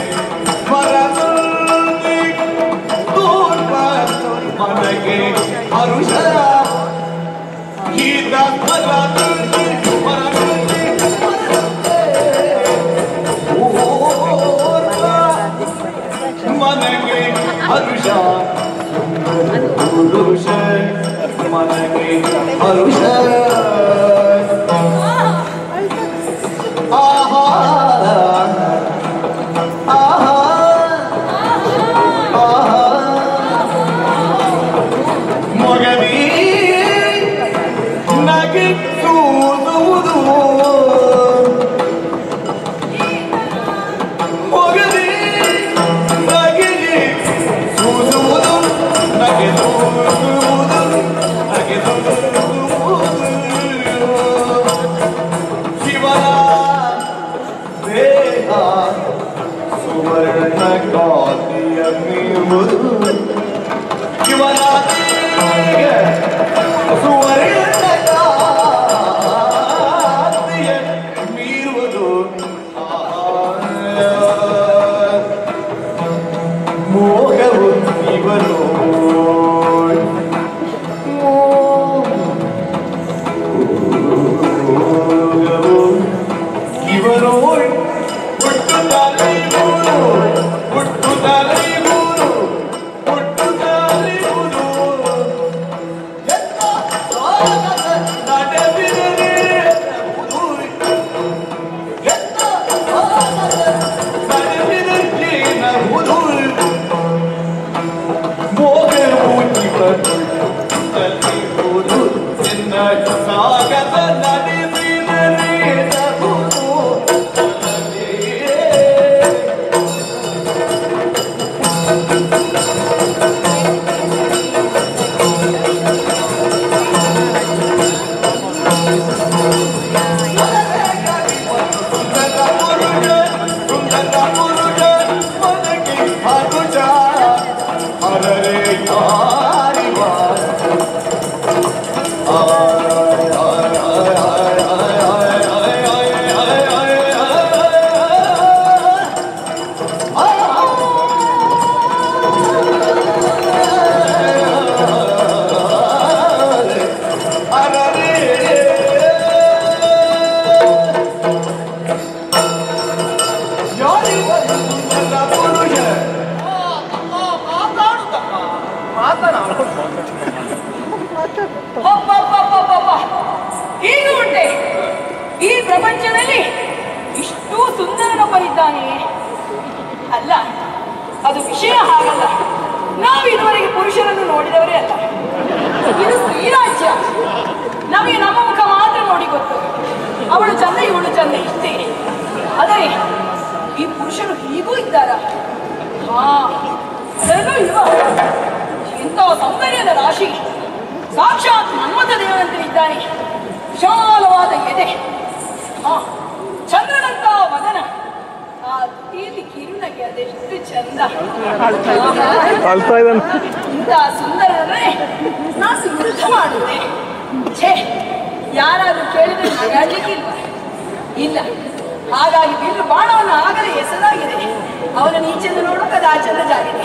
ಸ್ಮರಣಂತೆ ತೋರ್ಪ ಮನಗೆ ಹರುಷ ಗೀತ ಸ್ಮರಣಂತೆ ಸ್ಮರಣಂತೆ ಓರ್ವ ಮನಗೆ ಹರುಷ ಪುರುಷ ಮನಗೆ ಹರುಷ ಆಹಾ ಆಹಾ ಆಹಾ ಮೊಗದಿ ನಗಿಸುವುದು ಮೊಗದಿ ನಗಿಸಿ ಸೂಸುವುದು ನಗಿಸುವುದು ನಗಿಸುವುದು ಶಿವನ ದೇಹ ಸುವರ್ಣ ಕಾಂತಿಯ ಮೀರುವುದು ಶಿವನ ದೇಹ ಸುವರ್ಣ ಕಾಂತಿಯ ಮೀರುವುದು ಮೋಹವು ಇವನು ಮೋಹವು ಇವನು ಹುಟ್ಟು ತಲೆಯೂರು ಹುಟ್ಟು ತಲೆಯೂರು ಹುಟ್ಟು ತಲೆಯೂರು ಎಲ್ಲ ಸ್ವಾಗತ ನಡೆದಿರಲಿ ಎಲ್ಲ ಸ್ವಾಗತ ನಡೆದಿರಲಿ ನಹುದು ಮೋಗವು ಇವನು ತಲೆಯೂರು ಎನ್ನ ಸಾಗತ ನಡೆದಿರಲಿ ನಹುದು ಅಬ್ಬಬ್ಬಬ್ಬಬ್ಬಬ್ಬ. ಹೀಗೂ ಉಂಟೆ ಈ ಪ್ರಪಂಚದಲ್ಲಿ ಇಷ್ಟು ಸುಂದರನೊಬ್ಬನಿದ್ದಾನೆ ಅಲ್ಲ ಅದು ವಿಷಯ ಹಾಗಲ್ಲ ನಾವು ಇದುವರೆಗೆ ಪುರುಷರನ್ನು ನೋಡಿದವರೇ ಅಲ್ಲ ಇದು ಸ್ತ್ರೀ ರಾಜ್ಯ ನಮಗೆ ನಮ್ಮ ಮುಖ ಮಾತ್ರ ನೋಡಿ ಗೊತ್ತು ಅವಳು ಚಂದ ಇವಳು ಚಂದ ಇಷ್ಟೇ ಆದರೆ ಈ ಪುರುಷರು ಹೀಗೂ ಇದ್ದಾರ ಹಾ ಅದರಲ್ಲೂ ಇಲ್ವಾ ಎಂಥ ಸೌಂದರ್ಯದ ರಾಶಿ ಸಾಕ್ಷಾತ್ ಮನ್ಮಥ ದೇವರಂತನಿದ್ದಾನೆ ವಿಶಾಲವಾದ ಎದೆ ಹಾ ಚಂದ್ರನಂತ ವದನ ಆ ತುಟಿಯಲ್ಲಿ ಕಿರುನಗೆ ಅದೆಷ್ಟು ಚಂದ ಅಳ್ತಾ ಇದ್ದಾನೆ ಇಂಥ ಸುಂದರರೇ ನಾನು ಯುದ್ಧ ಮಾಡುತ್ತೆ ಛೇ ಯಾರಾದ್ರೂ ಕೇಳಿದ್ರೆ ನಗಾಡ್ಲಿಕ್ಕಿಲ್ವ ಇಲ್ಲ ಹಾಗಾಗಿ ಬಿಲ್ಲು ಬಾಣವನ್ನು ಆಗಲೇ ಎಸೆದಾಗಿದೆ ಅವನ ಈಚೆಂದು ನೋಡುತ್ತದೆ ಆಚೆಂದ ಜಾಗಿದೆ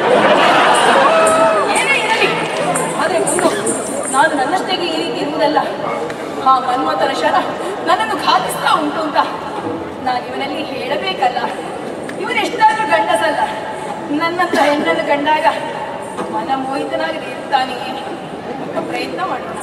ಏನೇ ಇರಲಿ ಆದ್ರೆ ಒಂದು ನಾನು ನನ್ನಷ್ಟೇಗೆ ಈ ರೀತಿ ಇರುವುದಲ್ಲ ಆ ಮನ್ಮಥನ ಶರ ನನ್ನನ್ನು ಘಾತಿಸ್ತಾ ಉಂಟು ಅಂತ ನಾನು ಇವನಲ್ಲಿ ಹೇಳಬೇಕಲ್ಲ ಇವನೆಷ್ಟಾದ್ರೂ ಗಂಡಸಲ್ಲ ನನ್ನಂತ ಹೆಣ್ಣನ್ನು ಕಂಡಾಗ ಮನ ಮೋಹಿತನಾಗದೆ ಇರ್ತಾನೆ ಪ್ರಯತ್ನ ಮಾಡೋಣ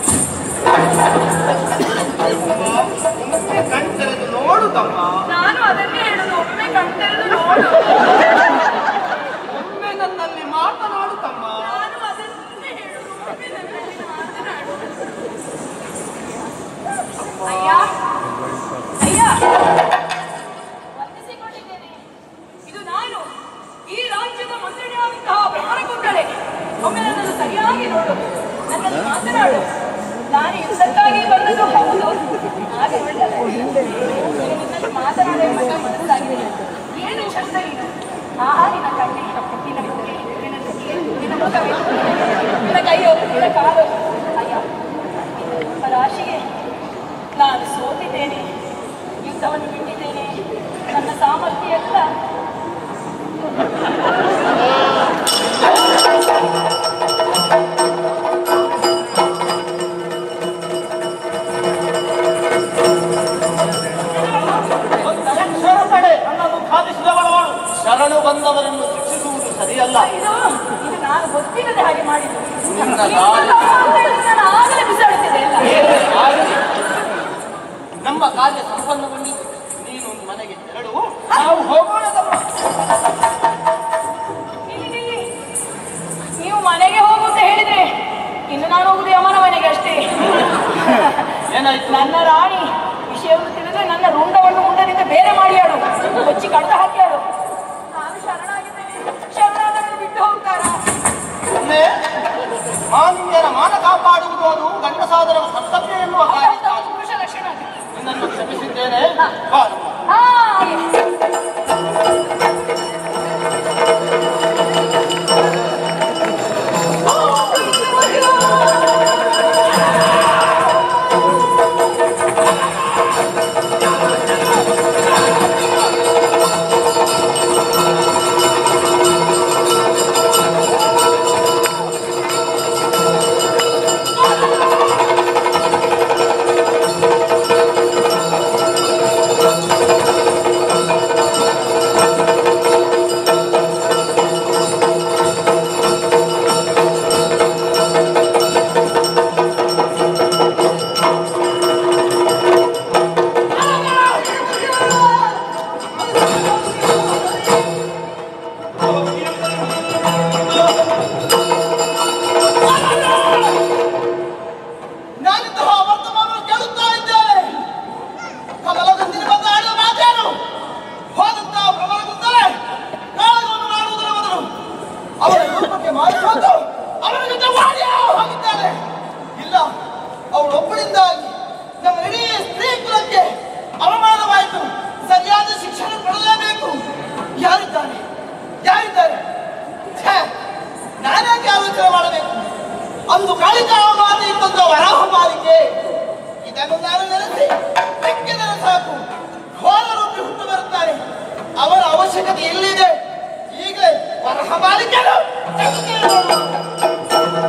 ಕಣ್ತೆರೆದು ನೋಡು ತಮ್ಮ ನಾನು ಅದನ್ನೇ ಹೇಳೋದು ಒಮ್ಮೆ ಕಣ್ತೆರೆದು ನೋಡು ಒಮ್ಮೆ ನನ್ನಲ್ಲಿ ಮಾತನಾಡು ತಮ್ಮ ನಾನು ಅದನ್ನೇ ಹೇಳೋದು ಒಮ್ಮೆ ನನ್ನಲ್ಲಿ ಮಾತನಾಡು ಅಯ್ಯ ಅಯ್ಯ ವಂದಿಸಿಕೊಂಡಿದ್ದೇನೆ ಇದು ನಾನು ಈ ರಾಜ್ಯದ ಮಂತ್ರಿಯಾದಂತಹ ಭ್ರಮಣಗುಂಡಳೆ ಒಮ್ಮೆ ನನ್ನನ್ನು ಸರಿಯಾಗಿ ನೋಡು ನನ್ನಲ್ಲಿ ಮಾತನಾಡು ನಾನು ಯುದ್ಧಕ್ಕಾಗಿ ಬಂದದ್ದು ಹೌದು ಹಾಗೆ ಒಳ್ಳೆಯದು. ನಿನ್ನಲ್ಲಿ ಮಾತನಾಡುವ ಮಟ್ಟ ಮನಸ್ಸಾಗಿದೆ ಏನು ಚಂದ ನೀನು ಆಹಾ ನಿನ್ನ ಕಣ್ಣೆ ನಿನ್ನ ಕುದುರೆ ನಿನ್ನ ತುಟಿಯೇ, ನಿನ್ನ ಮುಖವೇ ನಿನ್ನ ಕೈಯೋ ನಿನ್ನ ಕಾಲು ಅಯ್ಯ ರಾಶಿಗೆ ಯುದ್ಧವನ್ನು ಬಿಟ್ಟಿದ್ದೇನೆ ನನ್ನ ಸಾಮರ್ಥ್ಯ ಎಲ್ಲ ದಕ್ಷಿಣ ಕಡೆ ನನ್ನನ್ನು ಖಾದಿಸಿದವಳವಳು ಶರಣು ಬಂದವರನ್ನು ಶಿಕ್ಷಿಸುವುದು ಸರಿಯಲ್ಲ ಇದು ಇದು ನಾನು ಗೊತ್ತಿಲ್ಲದೆ ಹಾಗೆ ಮಾಡಿದ್ದು ನಿನ್ನ ನಿಮ್ಮನ್ನ ನಾನು ಆಗಲೇ ಬಿಸಾಡುತ್ತಿದೆ ಎಲ್ಲ ಆಗಲಿ. ನಮ್ಮ ಕಾರ್ಯ ಸಂಪನ್ನಗೊಂಡಿದ್ದು ನೀನು ಮನೆಗೆ ತೆರಳು ನಾವು ಹೋಗೋಣ ತಮ್ಮ. ನಿಲ್ಲಿ, ನಿಲ್ಲಿ. ನೀವು ಮನೆಗೆ ಹೋಗು ಅಂತ ಹೇಳಿದ್ರೆ ಇನ್ನು ನಾನು ಹೋಗುದು ಯಮನ ಮನೆಗೆ ಅಷ್ಟೇ ಏನಾಯ್ತು ನನ್ನ ರಾಣಿ ವಿಷಯವನ್ನು ತಿಳಿದ್ರೆ ನನ್ನ ರುಂಡವನ್ನು ಮುಂಡದಿಂದ ಬೇರೆ ಮಾಡಿ ಆಡು ಕೊಚ್ಚಿ ಕಡ್ದ ಹಾಕಿ ಆಡು ನಾನು ಶರಣಾಗಿದ್ದೇನೆ ಶರಣಾದರನ್ನು ಬಿಟ್ಟು ಹೋಗ್ತಾರಾ ಸುಮ್ಮನೆ ಮಾನ್ಯರ ಮಾನ ಕಾಪಾಡುವುದು ಅದು ಗಂಡಸಾದರ ಕರ್ತವ್ಯ ಎನ್ನುವ ಕಾರ್ಯ ಹೌದೌದು, ಪುರುಷ ಲಕ್ಷಣ ಅದು. ನಿನ್ನನ್ನು ಕ್ಷಮಿಸಿದ್ದೇನೆ ಬಾ ನಮ್ಮ. ಹಾ, ಹಾಗೆ. ನಾನಿಂತಹ ವರ್ತಮಾನವನ್ನು ಕೇಳುತ್ತಾ ಇದ್ದೇನೆ ಕಮಲಗಂಧಿನಿ ಬಂದು ಆಡಿದ ಮಾತೇನು ಹೋದಂತಹ ಪ್ರಬಲಗುತ್ತಲೇ ಕಾಳಗವನ್ನು ಮಾಡುವುದರ ಬದಲು ಅವರ ರೂಪಕ್ಕೆ ಮಾರಿಸೋದು ಅವರ ಜೊತೆ ಮಾಡಿ ಹೋಗಿದ್ದಾರೆ ಇಲ್ಲ ಅವಳು ಒಬ್ಬಳಿಂದಾಗಿ ನಮ್ಮ ಇಡೀ ಸ್ತ್ರೀ ಕುಲಕ್ಕೆ ಅವಮಾನವಾಯಿತು ಸರಿಯಾದ ಶಿಕ್ಷಣ ಕೊಡಲೇಬೇಕು ಯಾರಿದ್ದಾರೆ ಯಾರಿದ್ದಾರೆ ಛೇ, ನಾನ್ಯಾಕೆ ಆಲೋಚನೆ ಮಾಡಬೇಕು ಅಂದು ಕಾಳಿಕಾ ಮಾತೆ ಇದ್ದಂತ ವರಾಹ ಮಾಲಿಕೆ ಇದನ್ನು ನಾನು ನೆನೆಸಿ ಬೆಕ್ಕಿದರೆ ಸಾಕು ಘೋರ ರೂಪಿ ಹುಟ್ಟು ಬರುತ್ತಾರೆ ಅವರ ಅವಶ್ಯಕತೆ ಎಲ್ಲಿದೆ ಈಗಲೇ ವರಹ ಮಾಲಿಕೆಯನ್ನು ಜಗತ್ತಿಗೆ ನೋಡುವ.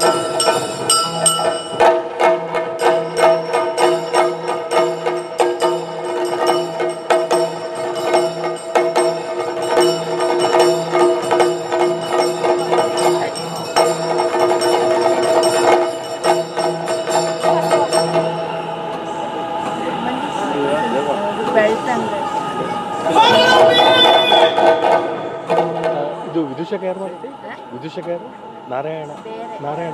ಇದು ವಿದೂಷಕ ಯಾರು ಮಾಡ್ತಿ ವಿದೂಷಕ ಯಾರು ನಾರಾಯಣ ನಾರಾಯಣ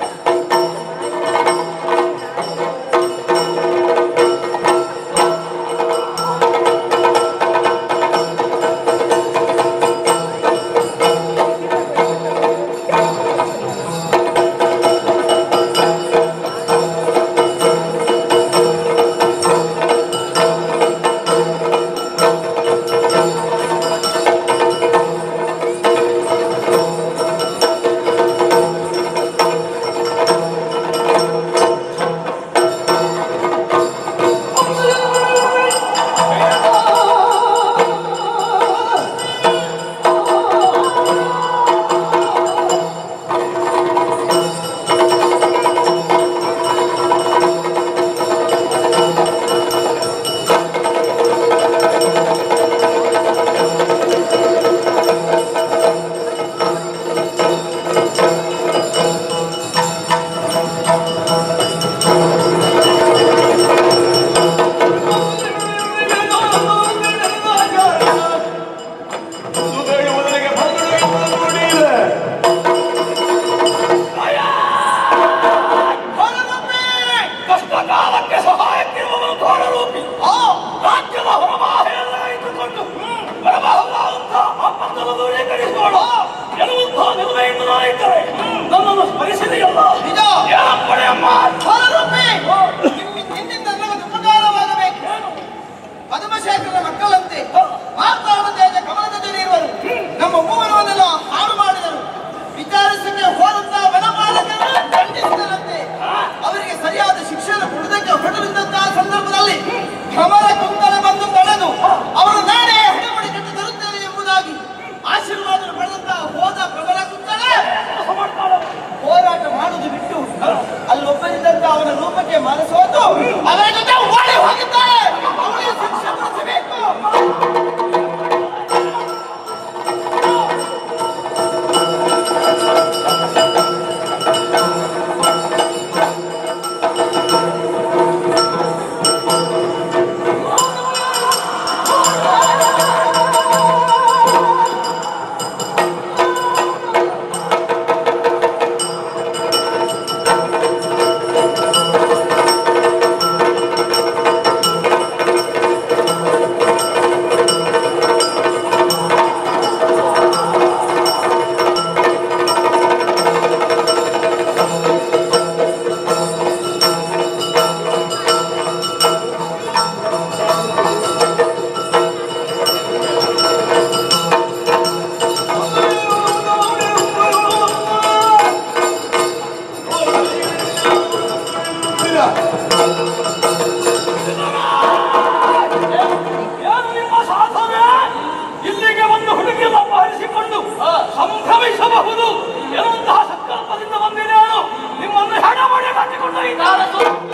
ಆ ನಾಯಕರ ಮಕ್ಕಳಂತೆ ಮಾತಾಡದೆ ಕಮಲದ ಜೊತೆಯಿರುವರು ನಮ್ಮ ಮೂವರವನ್ನೆಲ್ಲ ಹಾಳು ಮಾಡಿದರು ವಿಚಾರಿಸಕ್ಕೆ ಹೋದಂತ ವನಪಾಲಕರು ದಂಡಿಸಿದರಂತೆ ಅವರಿಗೆ ಸರಿಯಾದ ಶಿಕ್ಷಣ ಕೊಡುವುದಕ್ಕೆ ಹೊರಟಿದ್ದಂತಹ ಸಂದರ್ಭದಲ್ಲಿ ಭ್ರಮರ ಕುಂತಲೆ ಬಂದು ತಡೆದು ಅವರು ನಾನೇ ಹಿಡಿಮುಡಿ ಕಟ್ಟಿ ತರುತ್ತೇನೆ ಎಂಬುದಾಗಿ ಆಶೀರ್ವಾದ ಪಡೆದಂತಹ ಹೋದ ಪ್ರಬಲ ಕುಂತಲೆ ಹೋರಾಟ ಮಾಡುವುದು ಬಿಟ್ಟು ಅಲ್ಲೊಬ್ಬರಿದ್ದಂತ ಅವನ ರೂಪಕ್ಕೆ ಮನಸೋತು ಅವರ ಜೊತೆ ಓಡಿ ಹೋಗಿದ್ದಾರೆ ಅವಳಿಗೆ ಶಿಕ್ಷೆ ಕೊಡಿಸಬೇಕು ಏನು ನಿಮ್ಮ ಸಾಧನೆ ಇಲ್ಲಿಗೆ ಒಂದು ಹುಡುಗಿಯನ್ನು ಅಪಹರಿಸಿಕೊಂಡು ಸಂಭ್ರಮಿಸಬಹುದು ಎನ್ನುವಂತಹ ಸಂಕಲ್ಪದಿಂದ ಬಂದಿದೆ ನಾನು ನಿಮ್ಮನ್ನು ಹೆಣ ಮಾಡಿ ಕಟ್ಟಿಕೊಂಡು ಇದ್ದಾರೆ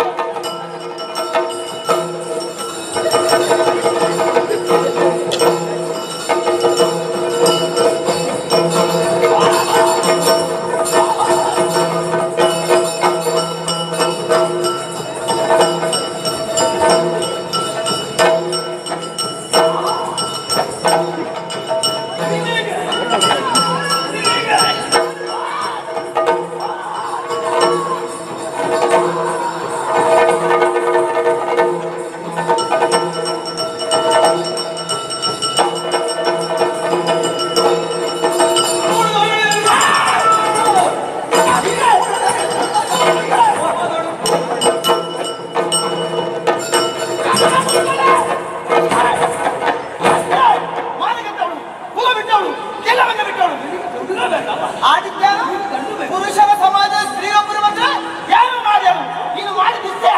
ಮಾನಗಂತವಳು ಕುಲ ಬಿಟ್ಟವಳು ಎಲ್ಲವನ್ನ ಬಿಟ್ಟವಳು ಆದಿತ್ಯನು ಪುರುಷರ ಸಮಾಜ ಸ್ತ್ರೀಯೊಬ್ಬರು ಬಂದ್ರೆ ಏನು ಮಾಡ್ಯಾರು ನೀನು ಮಾಡಿದ್ದೆ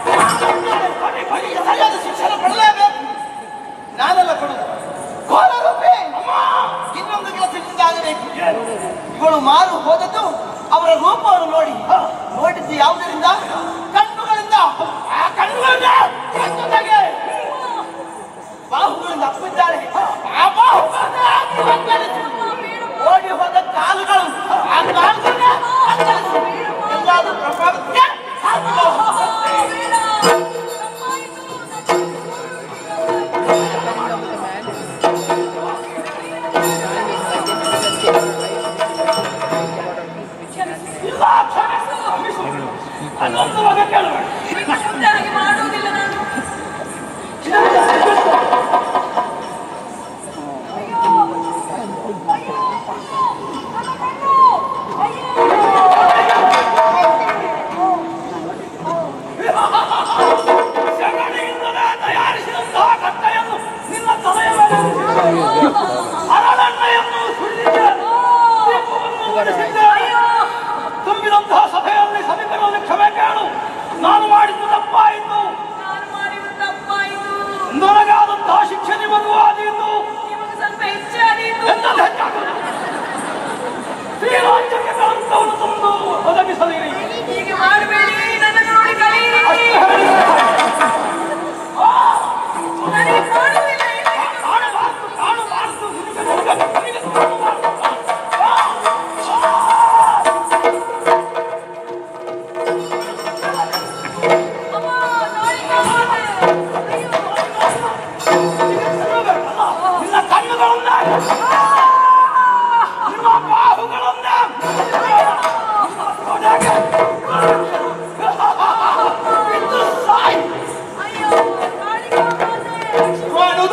ಸರಿಯಾದ ಶಿಕ್ಷಣ ಕೊಡಲೇಬೇಕು ನಾನೆಲ್ಲ ಕೊಡುದು ಕೋಲರೂಪಿ ಇನ್ನೊಂದು ಕೆಲಸದಿಂದ ಆಗಬೇಕು ಇವಳು ಮಾರು ಹೋದದ್ದು ಅವರ ರೂಪವನ್ನು ನೋಡಿ ನೋಡಿದ್ದು ಯಾವುದರಿಂದ ಕಣ್ಣುಗಳಿಂದ ಆ ಕಣ್ಣುಗಳಿಂದ ಕಣ್ಣುಗಳಿಗೆ ಬಾಹುಗಳಿಂದ ಅಪ್ಪಿದ್ದಾರೆ ಆ ಬಾಹುಗಳಿಂದ ಅಕ್ಕಳಿಸಿ. ಓಡಿ ಹೋದ ಕಾಲುಗಳು ಆ ಕಾಲುಗಳನ್ನ ಅಕ್ಕಳಿಸಿ. ಎಲ್ಲಾದ್ರೂ ಪ್ರಭಾವಕ್ಕೆ ಇಲ್ಲ ಕ್ಷಮಿಸು ಕ್ಷಮಿಸು ಅನ್ನೊಂದು ಮಗ ಕೇಳಬೇಡ ಮುಂದೆ ಹಾಗೆ ಮಾಡುವುದಿಲ್ಲ ನಾನು ಅಯ್ಯೋ ಅಯ್ಯೋ ನನ್ನ ಕಣ್ಣು ಅಯ್ಯೋ ಸಗಣಿಯಿಂದಲೇ ತಯಾರಿಸಿದಂತಹ ಕಟ್ಟೆಯನ್ನು ನಿನ್ನ ತಲೆಯ ಮೇಲೆ ಇರಿಸಿದೆ. ಹರಳೆಣ್ಣೆಯನ್ನು ಸುರಿದಿದ್ದೆ. ದೀಪವನ್ನು ಉರಿಸಿದ್ದೆ. ತುಂಬಿದಂತಹ ಸಭೆಯಲ್ಲಿ ಸಭಿಕರಲ್ಲಿ ಕ್ಷಮೆ ಕೇಳು ನಾನು ಮಾಡಿದ್ದು ತಪ್ಪಾಯಿತು ನಾನು ಮಾಡಿದ ತಪ್ಪಾಯಿತು ನನಗಾದಂತಹ ಶಿಕ್ಷೆ ನಿಮಗೂ ಆದೀತು ನಿಮಗೆ ಸ್ವಲ್ಪ ಹೆಚ್ಚೆ ಆದೀತು ಎಂತದು ಹೆಚ್ಚಾಗುವುದು? ಶ್ರೀರಾಜ್ಯಕ್ಕೆ ಗ್ರಂಥವನ್ನು ತಂದು ಒದಗಿಸಲಿರಿ ಹೀಗೆ ಮಾಡಬೇಡಿ ನನ್ನನ್ನು ನೋಡಿ ಕಲಿಯಿರಿ ಅಷ್ಟು ಹೇಳಿ ನನಗೆ ಕಾಣುವುದಿಲ್ಲ ಏನಾಗಿದೆ? ಕಾಣಬಾರ್ದು ಕಾಣಬಾರ್ದು ನಿನಗೆ ನಿನಗೆ ಕಾಣಬಾರ್ದು ಅಮ್ಮ, ನೋಡಿ ಕಾಣುತ್ತೆ. ನಿನ್ನ ಕಣ್ಣುಗಳನ್ನ ನಿಮ್ಮ ಬಾಹುಗಳನ್ನ ಕೊನೆಗೆ ಬಿದ್ದು ಸಾಯ್. ಅಯ್ಯೋ ನೋಡಿ ಕಾಣುತ್ತೆ.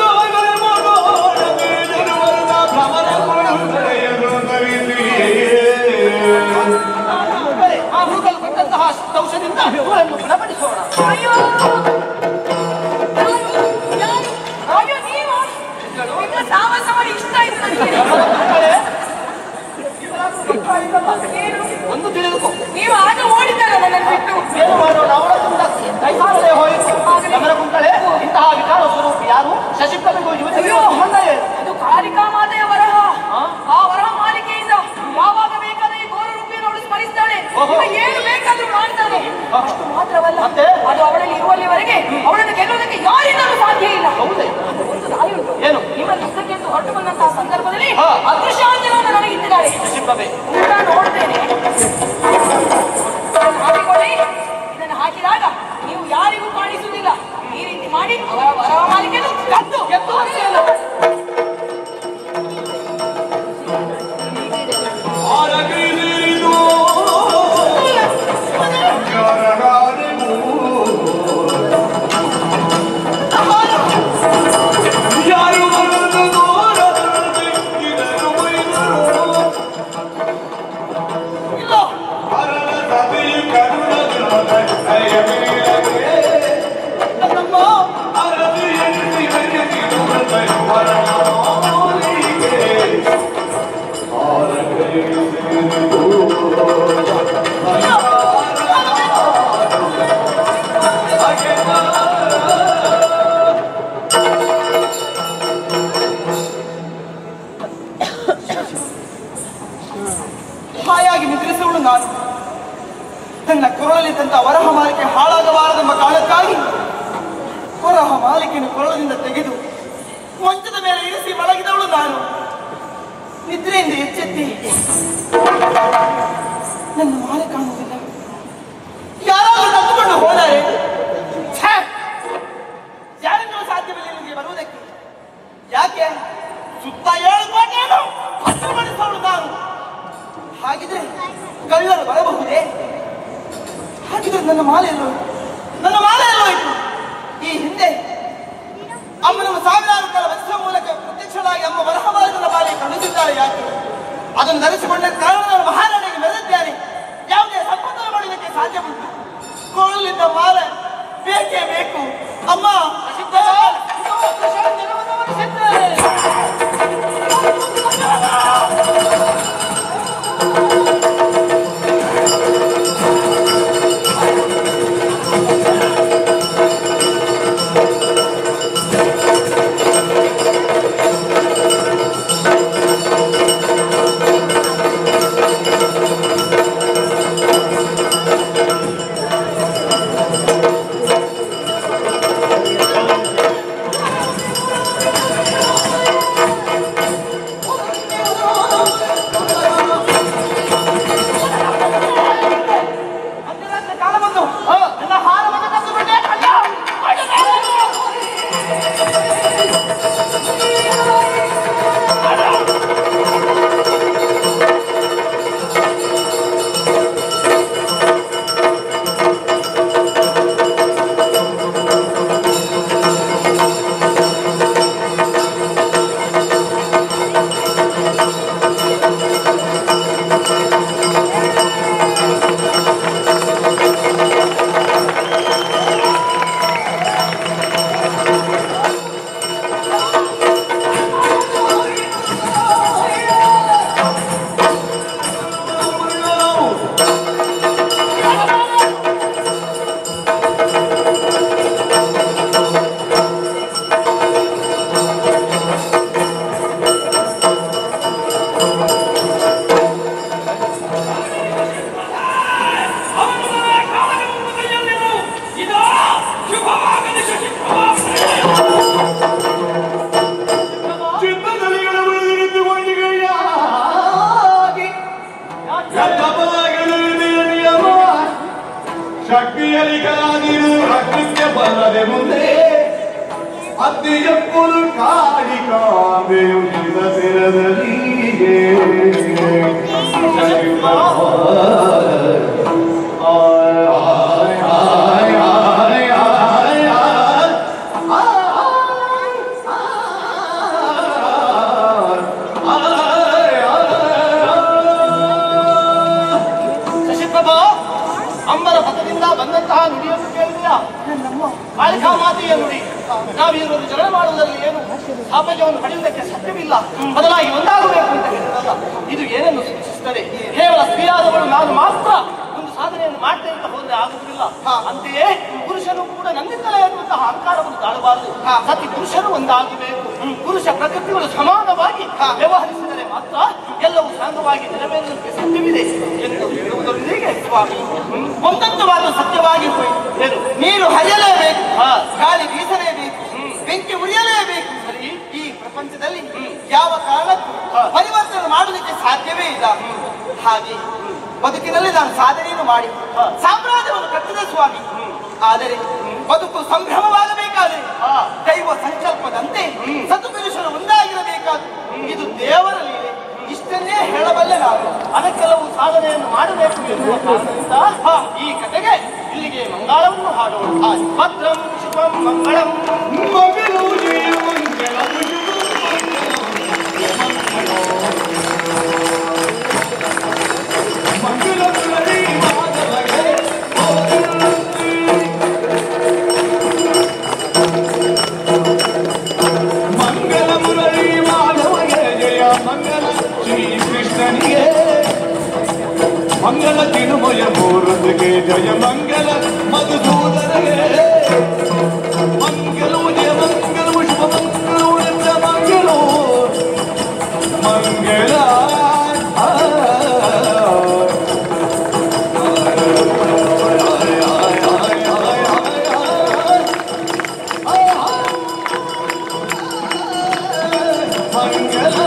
ಆ ಹುಡುಗರು ಕೊಟ್ಟಂತಹ ಔಷಧಿಯಿಂದ ಇವಳನ್ನು ಗುಣಪಡಿಸೋಣ ಅಯ್ಯೋ ಯಾರು? ಯಾರು? ಶಶಿಪ್ರಭೆಗೂ ಯುವತಿಗೆ ಅಯ್ಯೋ. ಸಂಬಂಧ ಏನು ಅದು ಕಾಳಿಕಾ ಮಾತೆಯ ವರಹ ಆ? ಆ ವರಹ ಮಾಲಿಕೆಯಿಂದ ಯಾವಾಗ ಬೇಕಾದ್ರೆ ಈ ಘೋರ ರೂಪಿಯನ್ನು ಅವಳು ಸ್ಮರಿಸ್ತಾಳೆ ಓಹೋ. ಇವ ಏನು ಬೇಕಾದ್ರೂ ಮಾಡ್ತಾನೆ ಅಷ್ಟು ಮಾತ್ರವಲ್ಲ ಮತ್ತೆ? ಅದು ಅವಳಲ್ಲಿ ಇರುವಲ್ಲಿವರೆಗೆ ಅವಳನ್ನು ಗೆಲ್ಲುವುದಕ್ಕೆ ಯಾರಿಂದಲೂ ಸಾಧ್ಯ ಇಲ್ಲ ಹೌದೇ? ಅದು ಒಂದು ದಾರಿ ಉಂಟು ಏನು? ನಿಮ್ಮ ಯುದ್ಧಕ್ಕೆ ಎಂದು ಹೊರಟು ಬಂದಂತಹ ಸಂದರ್ಭದಲ್ಲಿ ಹಾ. ಅದೃಶ್ಯಾಂಜನವನ್ನು ನನಗೆ ಇಟ್ಟಿದ್ದಾರೆ ಶಶಿಪ್ರಭೆ ಊಟ ನೋಡ್ತೇನೆ ಇದನ್ನು ಹಾಕಿಕೊಳ್ಳಿ ಇದನ್ನು ಹಾಕಿದಾಗ ನೀವು ಯಾರಿಗೂ ಕಾಣಿಸುವುದಿಲ್ಲ ಈ ರೀತಿ ಮಾಡಿ ಅವರ ವರಹ ಮಾಲಿಕೆಯನ್ನು ಕದ್ದು ಗೆದ್ದು ಹಾಕಿಲ್ಲ ಆರಗಿರಿದು ಯಾರಗಾರೆನು ಯಾರು ಬರದು ದೂರದಲ್ಲಿ ಇದನ್ನು ಒಯ್ದರು ಇಲ್ಲ ಹರನ ಸಭೆಯು ಕರುಣದ ದಯಮೇಳಗೆ ನನ್ನಮ್ಮ ಅರದು ಎನ್ನಿ ಬೆರೆತಿರುವಂತೆ ವರನ ಮಾಲಿಗೆ ಹಾಯಾಗಿ ನಿದ್ರಿಸುವಳು ನಾನು ನನ್ನ ಕೊರಳಲ್ಲಿದ್ದಂತ ವರಹ ಮಾಲಿಕೆ ಹಾಳಾಗಬಾರದೆಂಬ ಕಾರಣಕ್ಕಾಗಿ ವರಹ ಮಾಲಿಕೆಯನ್ನು ಕೊರಳದಿಂದ ತೆಗೆದು ಮಂಚದ ಮೇಲೆ ಇರಿಸಿ ಮಲಗಿದವಳು ನಾನು ನಿದ್ರೆಯಿಂದ ಎಚ್ಚೆತ್ತಿ ನನ್ನ ಮಾಲೆ ಕಾಣುವುದಿಲ್ಲ ಯಾರಾದರೂ ಕದ್ದುಕೊಂಡು ಹೋದರೆ ಛೇ! ಯಾರಿಂದಲೂ ಸಾಧ್ಯವಿಲ್ಲ ನಿಮಗೆ ಬರುವುದಕ್ಕೆ ಯಾಕೆ ಸುತ್ತ ಏಳು ಕೋಟೆಯನ್ನು ಭದ್ರಪಡಿಸೋಳು ನಾನು ಹಾಗಿದ್ರೆ ಕಳ್ಳರು ಬರಬಹುದೇ ಹಾಗಿದ್ರೆ ನನ್ನ ಮಾಲೆ ಎಲ್ಲೋ ನನ್ನ ಮಾಲೆ ಎಲ್ಲೋ ಇತ್ತು ಈ ಹಿಂದೆ ಅಮ್ಮನನ್ನು ಸಾವಿರಾರು ಕಾಲ ವಧಿಸುವ ಮೂಲಕ ಪ್ರತ್ಯಕ್ಷನಾಗಿ ಅಮ್ಮ ವರಹಮಾಲದ ಮಾಲೆ ಕಳುಹಿಸಿದ್ದಾಳೆ ಯಾಕೆ ಅದನ್ನು ಧರಿಸಿಕೊಂಡ ಕಾರಣ ನಾನು ಮಹಾರಾಣಿಗೆ ಮೆರೆದಿದ್ದೇನೆ ಯಾವುದೇ ಸಂಪತ್ತನ್ನು ಮಾಡುವುದಕ್ಕೆ ಸಾಧ್ಯ ಉಂಟು ಕೊಳ್ಳಲಿದ್ದ ಮಾಲೆ ಬೇಕೇ ಬೇಕು ಅಮ್ಮ ಮಧ್ಯರಾತ್ರಿ ಕಾಲ ಬಂದು ನನ್ನ ಹಾರವನ್ನು ಕದ್ದುಕೊಂಡೆ ಕಳ್ಳ! ಚಿತ್ತದಲ್ಲಿ ನಿಂತುಕೊಂಡಿಗೆಯಾಗಿ ಗದ್ದಬಾಗಲು ನಿಯಮ ಶಕ್ತಿಯಲ್ಲಿ ಕಾದಿರು ರಕ್ತಕ್ಕೆ ಬಲ್ಲದೆ ಮುಂದೆ ಅತ್ತಿಯಪ್ಪುಲು ಕಾಡಿ ಕಾಂಬೆಯು ನಿನ್ನ ಸಿರದಲ್ಲಿ ಆಯ್ ಆಯ್ ಆಯ್ ಆಯ್ ಆಯ್ ಆಯ್ ಶಶಿಪ್ರಭಾ ಅಂಬರ ಪಥದಿಂದ ಬಂದಂತಹ ನುಡಿಯನ್ನು ಕೇಳಿದೆಯಾ ಕಾಳಿಕಾ ಮಾತೆಯ ನುಡಿ ನಾವಿರುವುದು ಜಗಳ ಮಾಡುವುದರಲ್ಲಿ ಏನು ಸಾಪಜ್ಯವನ್ನು ಪಡೆಯುವುದಕ್ಕೆ ಸಾಧ್ಯವಿಲ್ಲ ಬದಲಾಗಿ ಒಂದಾಗಬೇಕು ಅಂತ ಹೇಳಿದ್ರಲ್ಲ ಇದು ಏನನ್ನು ಸೂಚಿಸುತ್ತದೆ ಕೇವಲ ಸ್ತ್ರೀಯಾದವಳು ನಾನು ಮಾತ್ರ ಒಂದು ಸಾಧನೆಯನ್ನು ಮಾಡ್ತೇನೆ ಅಂತ ಹೋದ ಮಾಡಿದ್ರೆ ಆಗುವುದಿಲ್ಲ ಅಂತೆಯೇ ಪುರುಷನು ಕೂಡ ನನ್ನಿಂದಲೇ ಎನ್ನುವಂತಹ ಅಹಂಕಾರವನ್ನು ತಾಳಬಾರದು ಸತಿ ಪುರುಷರು ಒಂದಾಗಬೇಕು ಪುರುಷ ಪ್ರಕೃತಿಗಳು ಸಮಾನವಾಗಿ ವ್ಯವಹರಿಸಿದರೆ ಮಾತ್ರ ಎಲ್ಲವೂ ಸಾಂಗವಾಗಿ ನೆರವೇರಲಿಕ್ಕೆ ಸಾಧ್ಯವಿದೆ ಎಂದು ಹೇಳುವುದರೊಂದಿಗೆ ಸ್ವಾಮಿ ಒಂದೊಂದು ಮಾತು ಸತ್ಯವಾಗಿ ಹೋಯಿತು ಏನು? ನೀರು ಹರಿಯಲೇಬೇಕು ಹಾ. ಗಾಳಿ ಬೀಸಲೇಬೇಕು ಬೆಂಕಿ ಉರಿಯಲೇಬೇಕು ಸರಿ ಈ ಪ್ರಪಂಚದಲ್ಲಿ ಯಾವ ಕಾರಣಕ್ಕೂ ಪರಿವರ್ತನೆ ಮಾಡಲಿಕ್ಕೆ ಸಾಧ್ಯವೇ ಇಲ್ಲ ಹಾಗೆ ಬದುಕಿನಲ್ಲಿ ನಾನು ಸಾಧನೆಯನ್ನು ಮಾಡಿ ಸಾಮ್ರಾಜ್ಯವನ್ನು ಕಟ್ಟಿದೆ ಸ್ವಾಮಿ ಆದರೆ ಬದುಕು ಸಂಭ್ರಮವಾಗಬೇಕಾದರೆ ದೈವ ಸಂಕಲ್ಪದಂತೆ ಸತುಪುರುಷರು ಒಂದಾಗಿರಬೇಕಾದ ಇದು ದೇವರ ಲೀಲೆ ಇಷ್ಟನ್ನೇ ಹೇಳಬಲ್ಲೆ ನಾನು ಅದಕ್ಕೆಲ್ಲವೂ ಸಾಧನೆಯನ್ನು ಮಾಡಬೇಕು ಎನ್ನುವ ಕಾರಣದಿಂದ ಈ ಕಥೆಗೆ ಇಲ್ಲಿಗೆ ಮಂಗಳವನ್ನು ಹಾಡೋಣ ಭದ್ರಂ ಶುಭಂ ಮಂಗಳಂ ಮಗಳು ಜಯ ಮಂಗಳ ಮಂಗಳ ಮುರಳಿ ಮಾಧವಗೆ ಮಂಗಲ ಮುರಳಿ ಮಾಧವಗೆ ಜಯ ಮಂಗಲ ಶ್ರೀ ಕೃಷ್ಣನಿಗೆ ಮಂಗಲ ತಿರುಮಯ ಮೂರುತಿಗೆ ಜಯ ಮಂಗಲ ಮಧುಸೂದನಗೆ ಮಂಗಲೋ ಜಯ ಮಂಗಲೋ ಶುಭ ಮಂಗಲೋ ನಿತ್ಯ ಮಂಗಲೋ ಮಂಗಲ ಆ, ಮಂಗಲ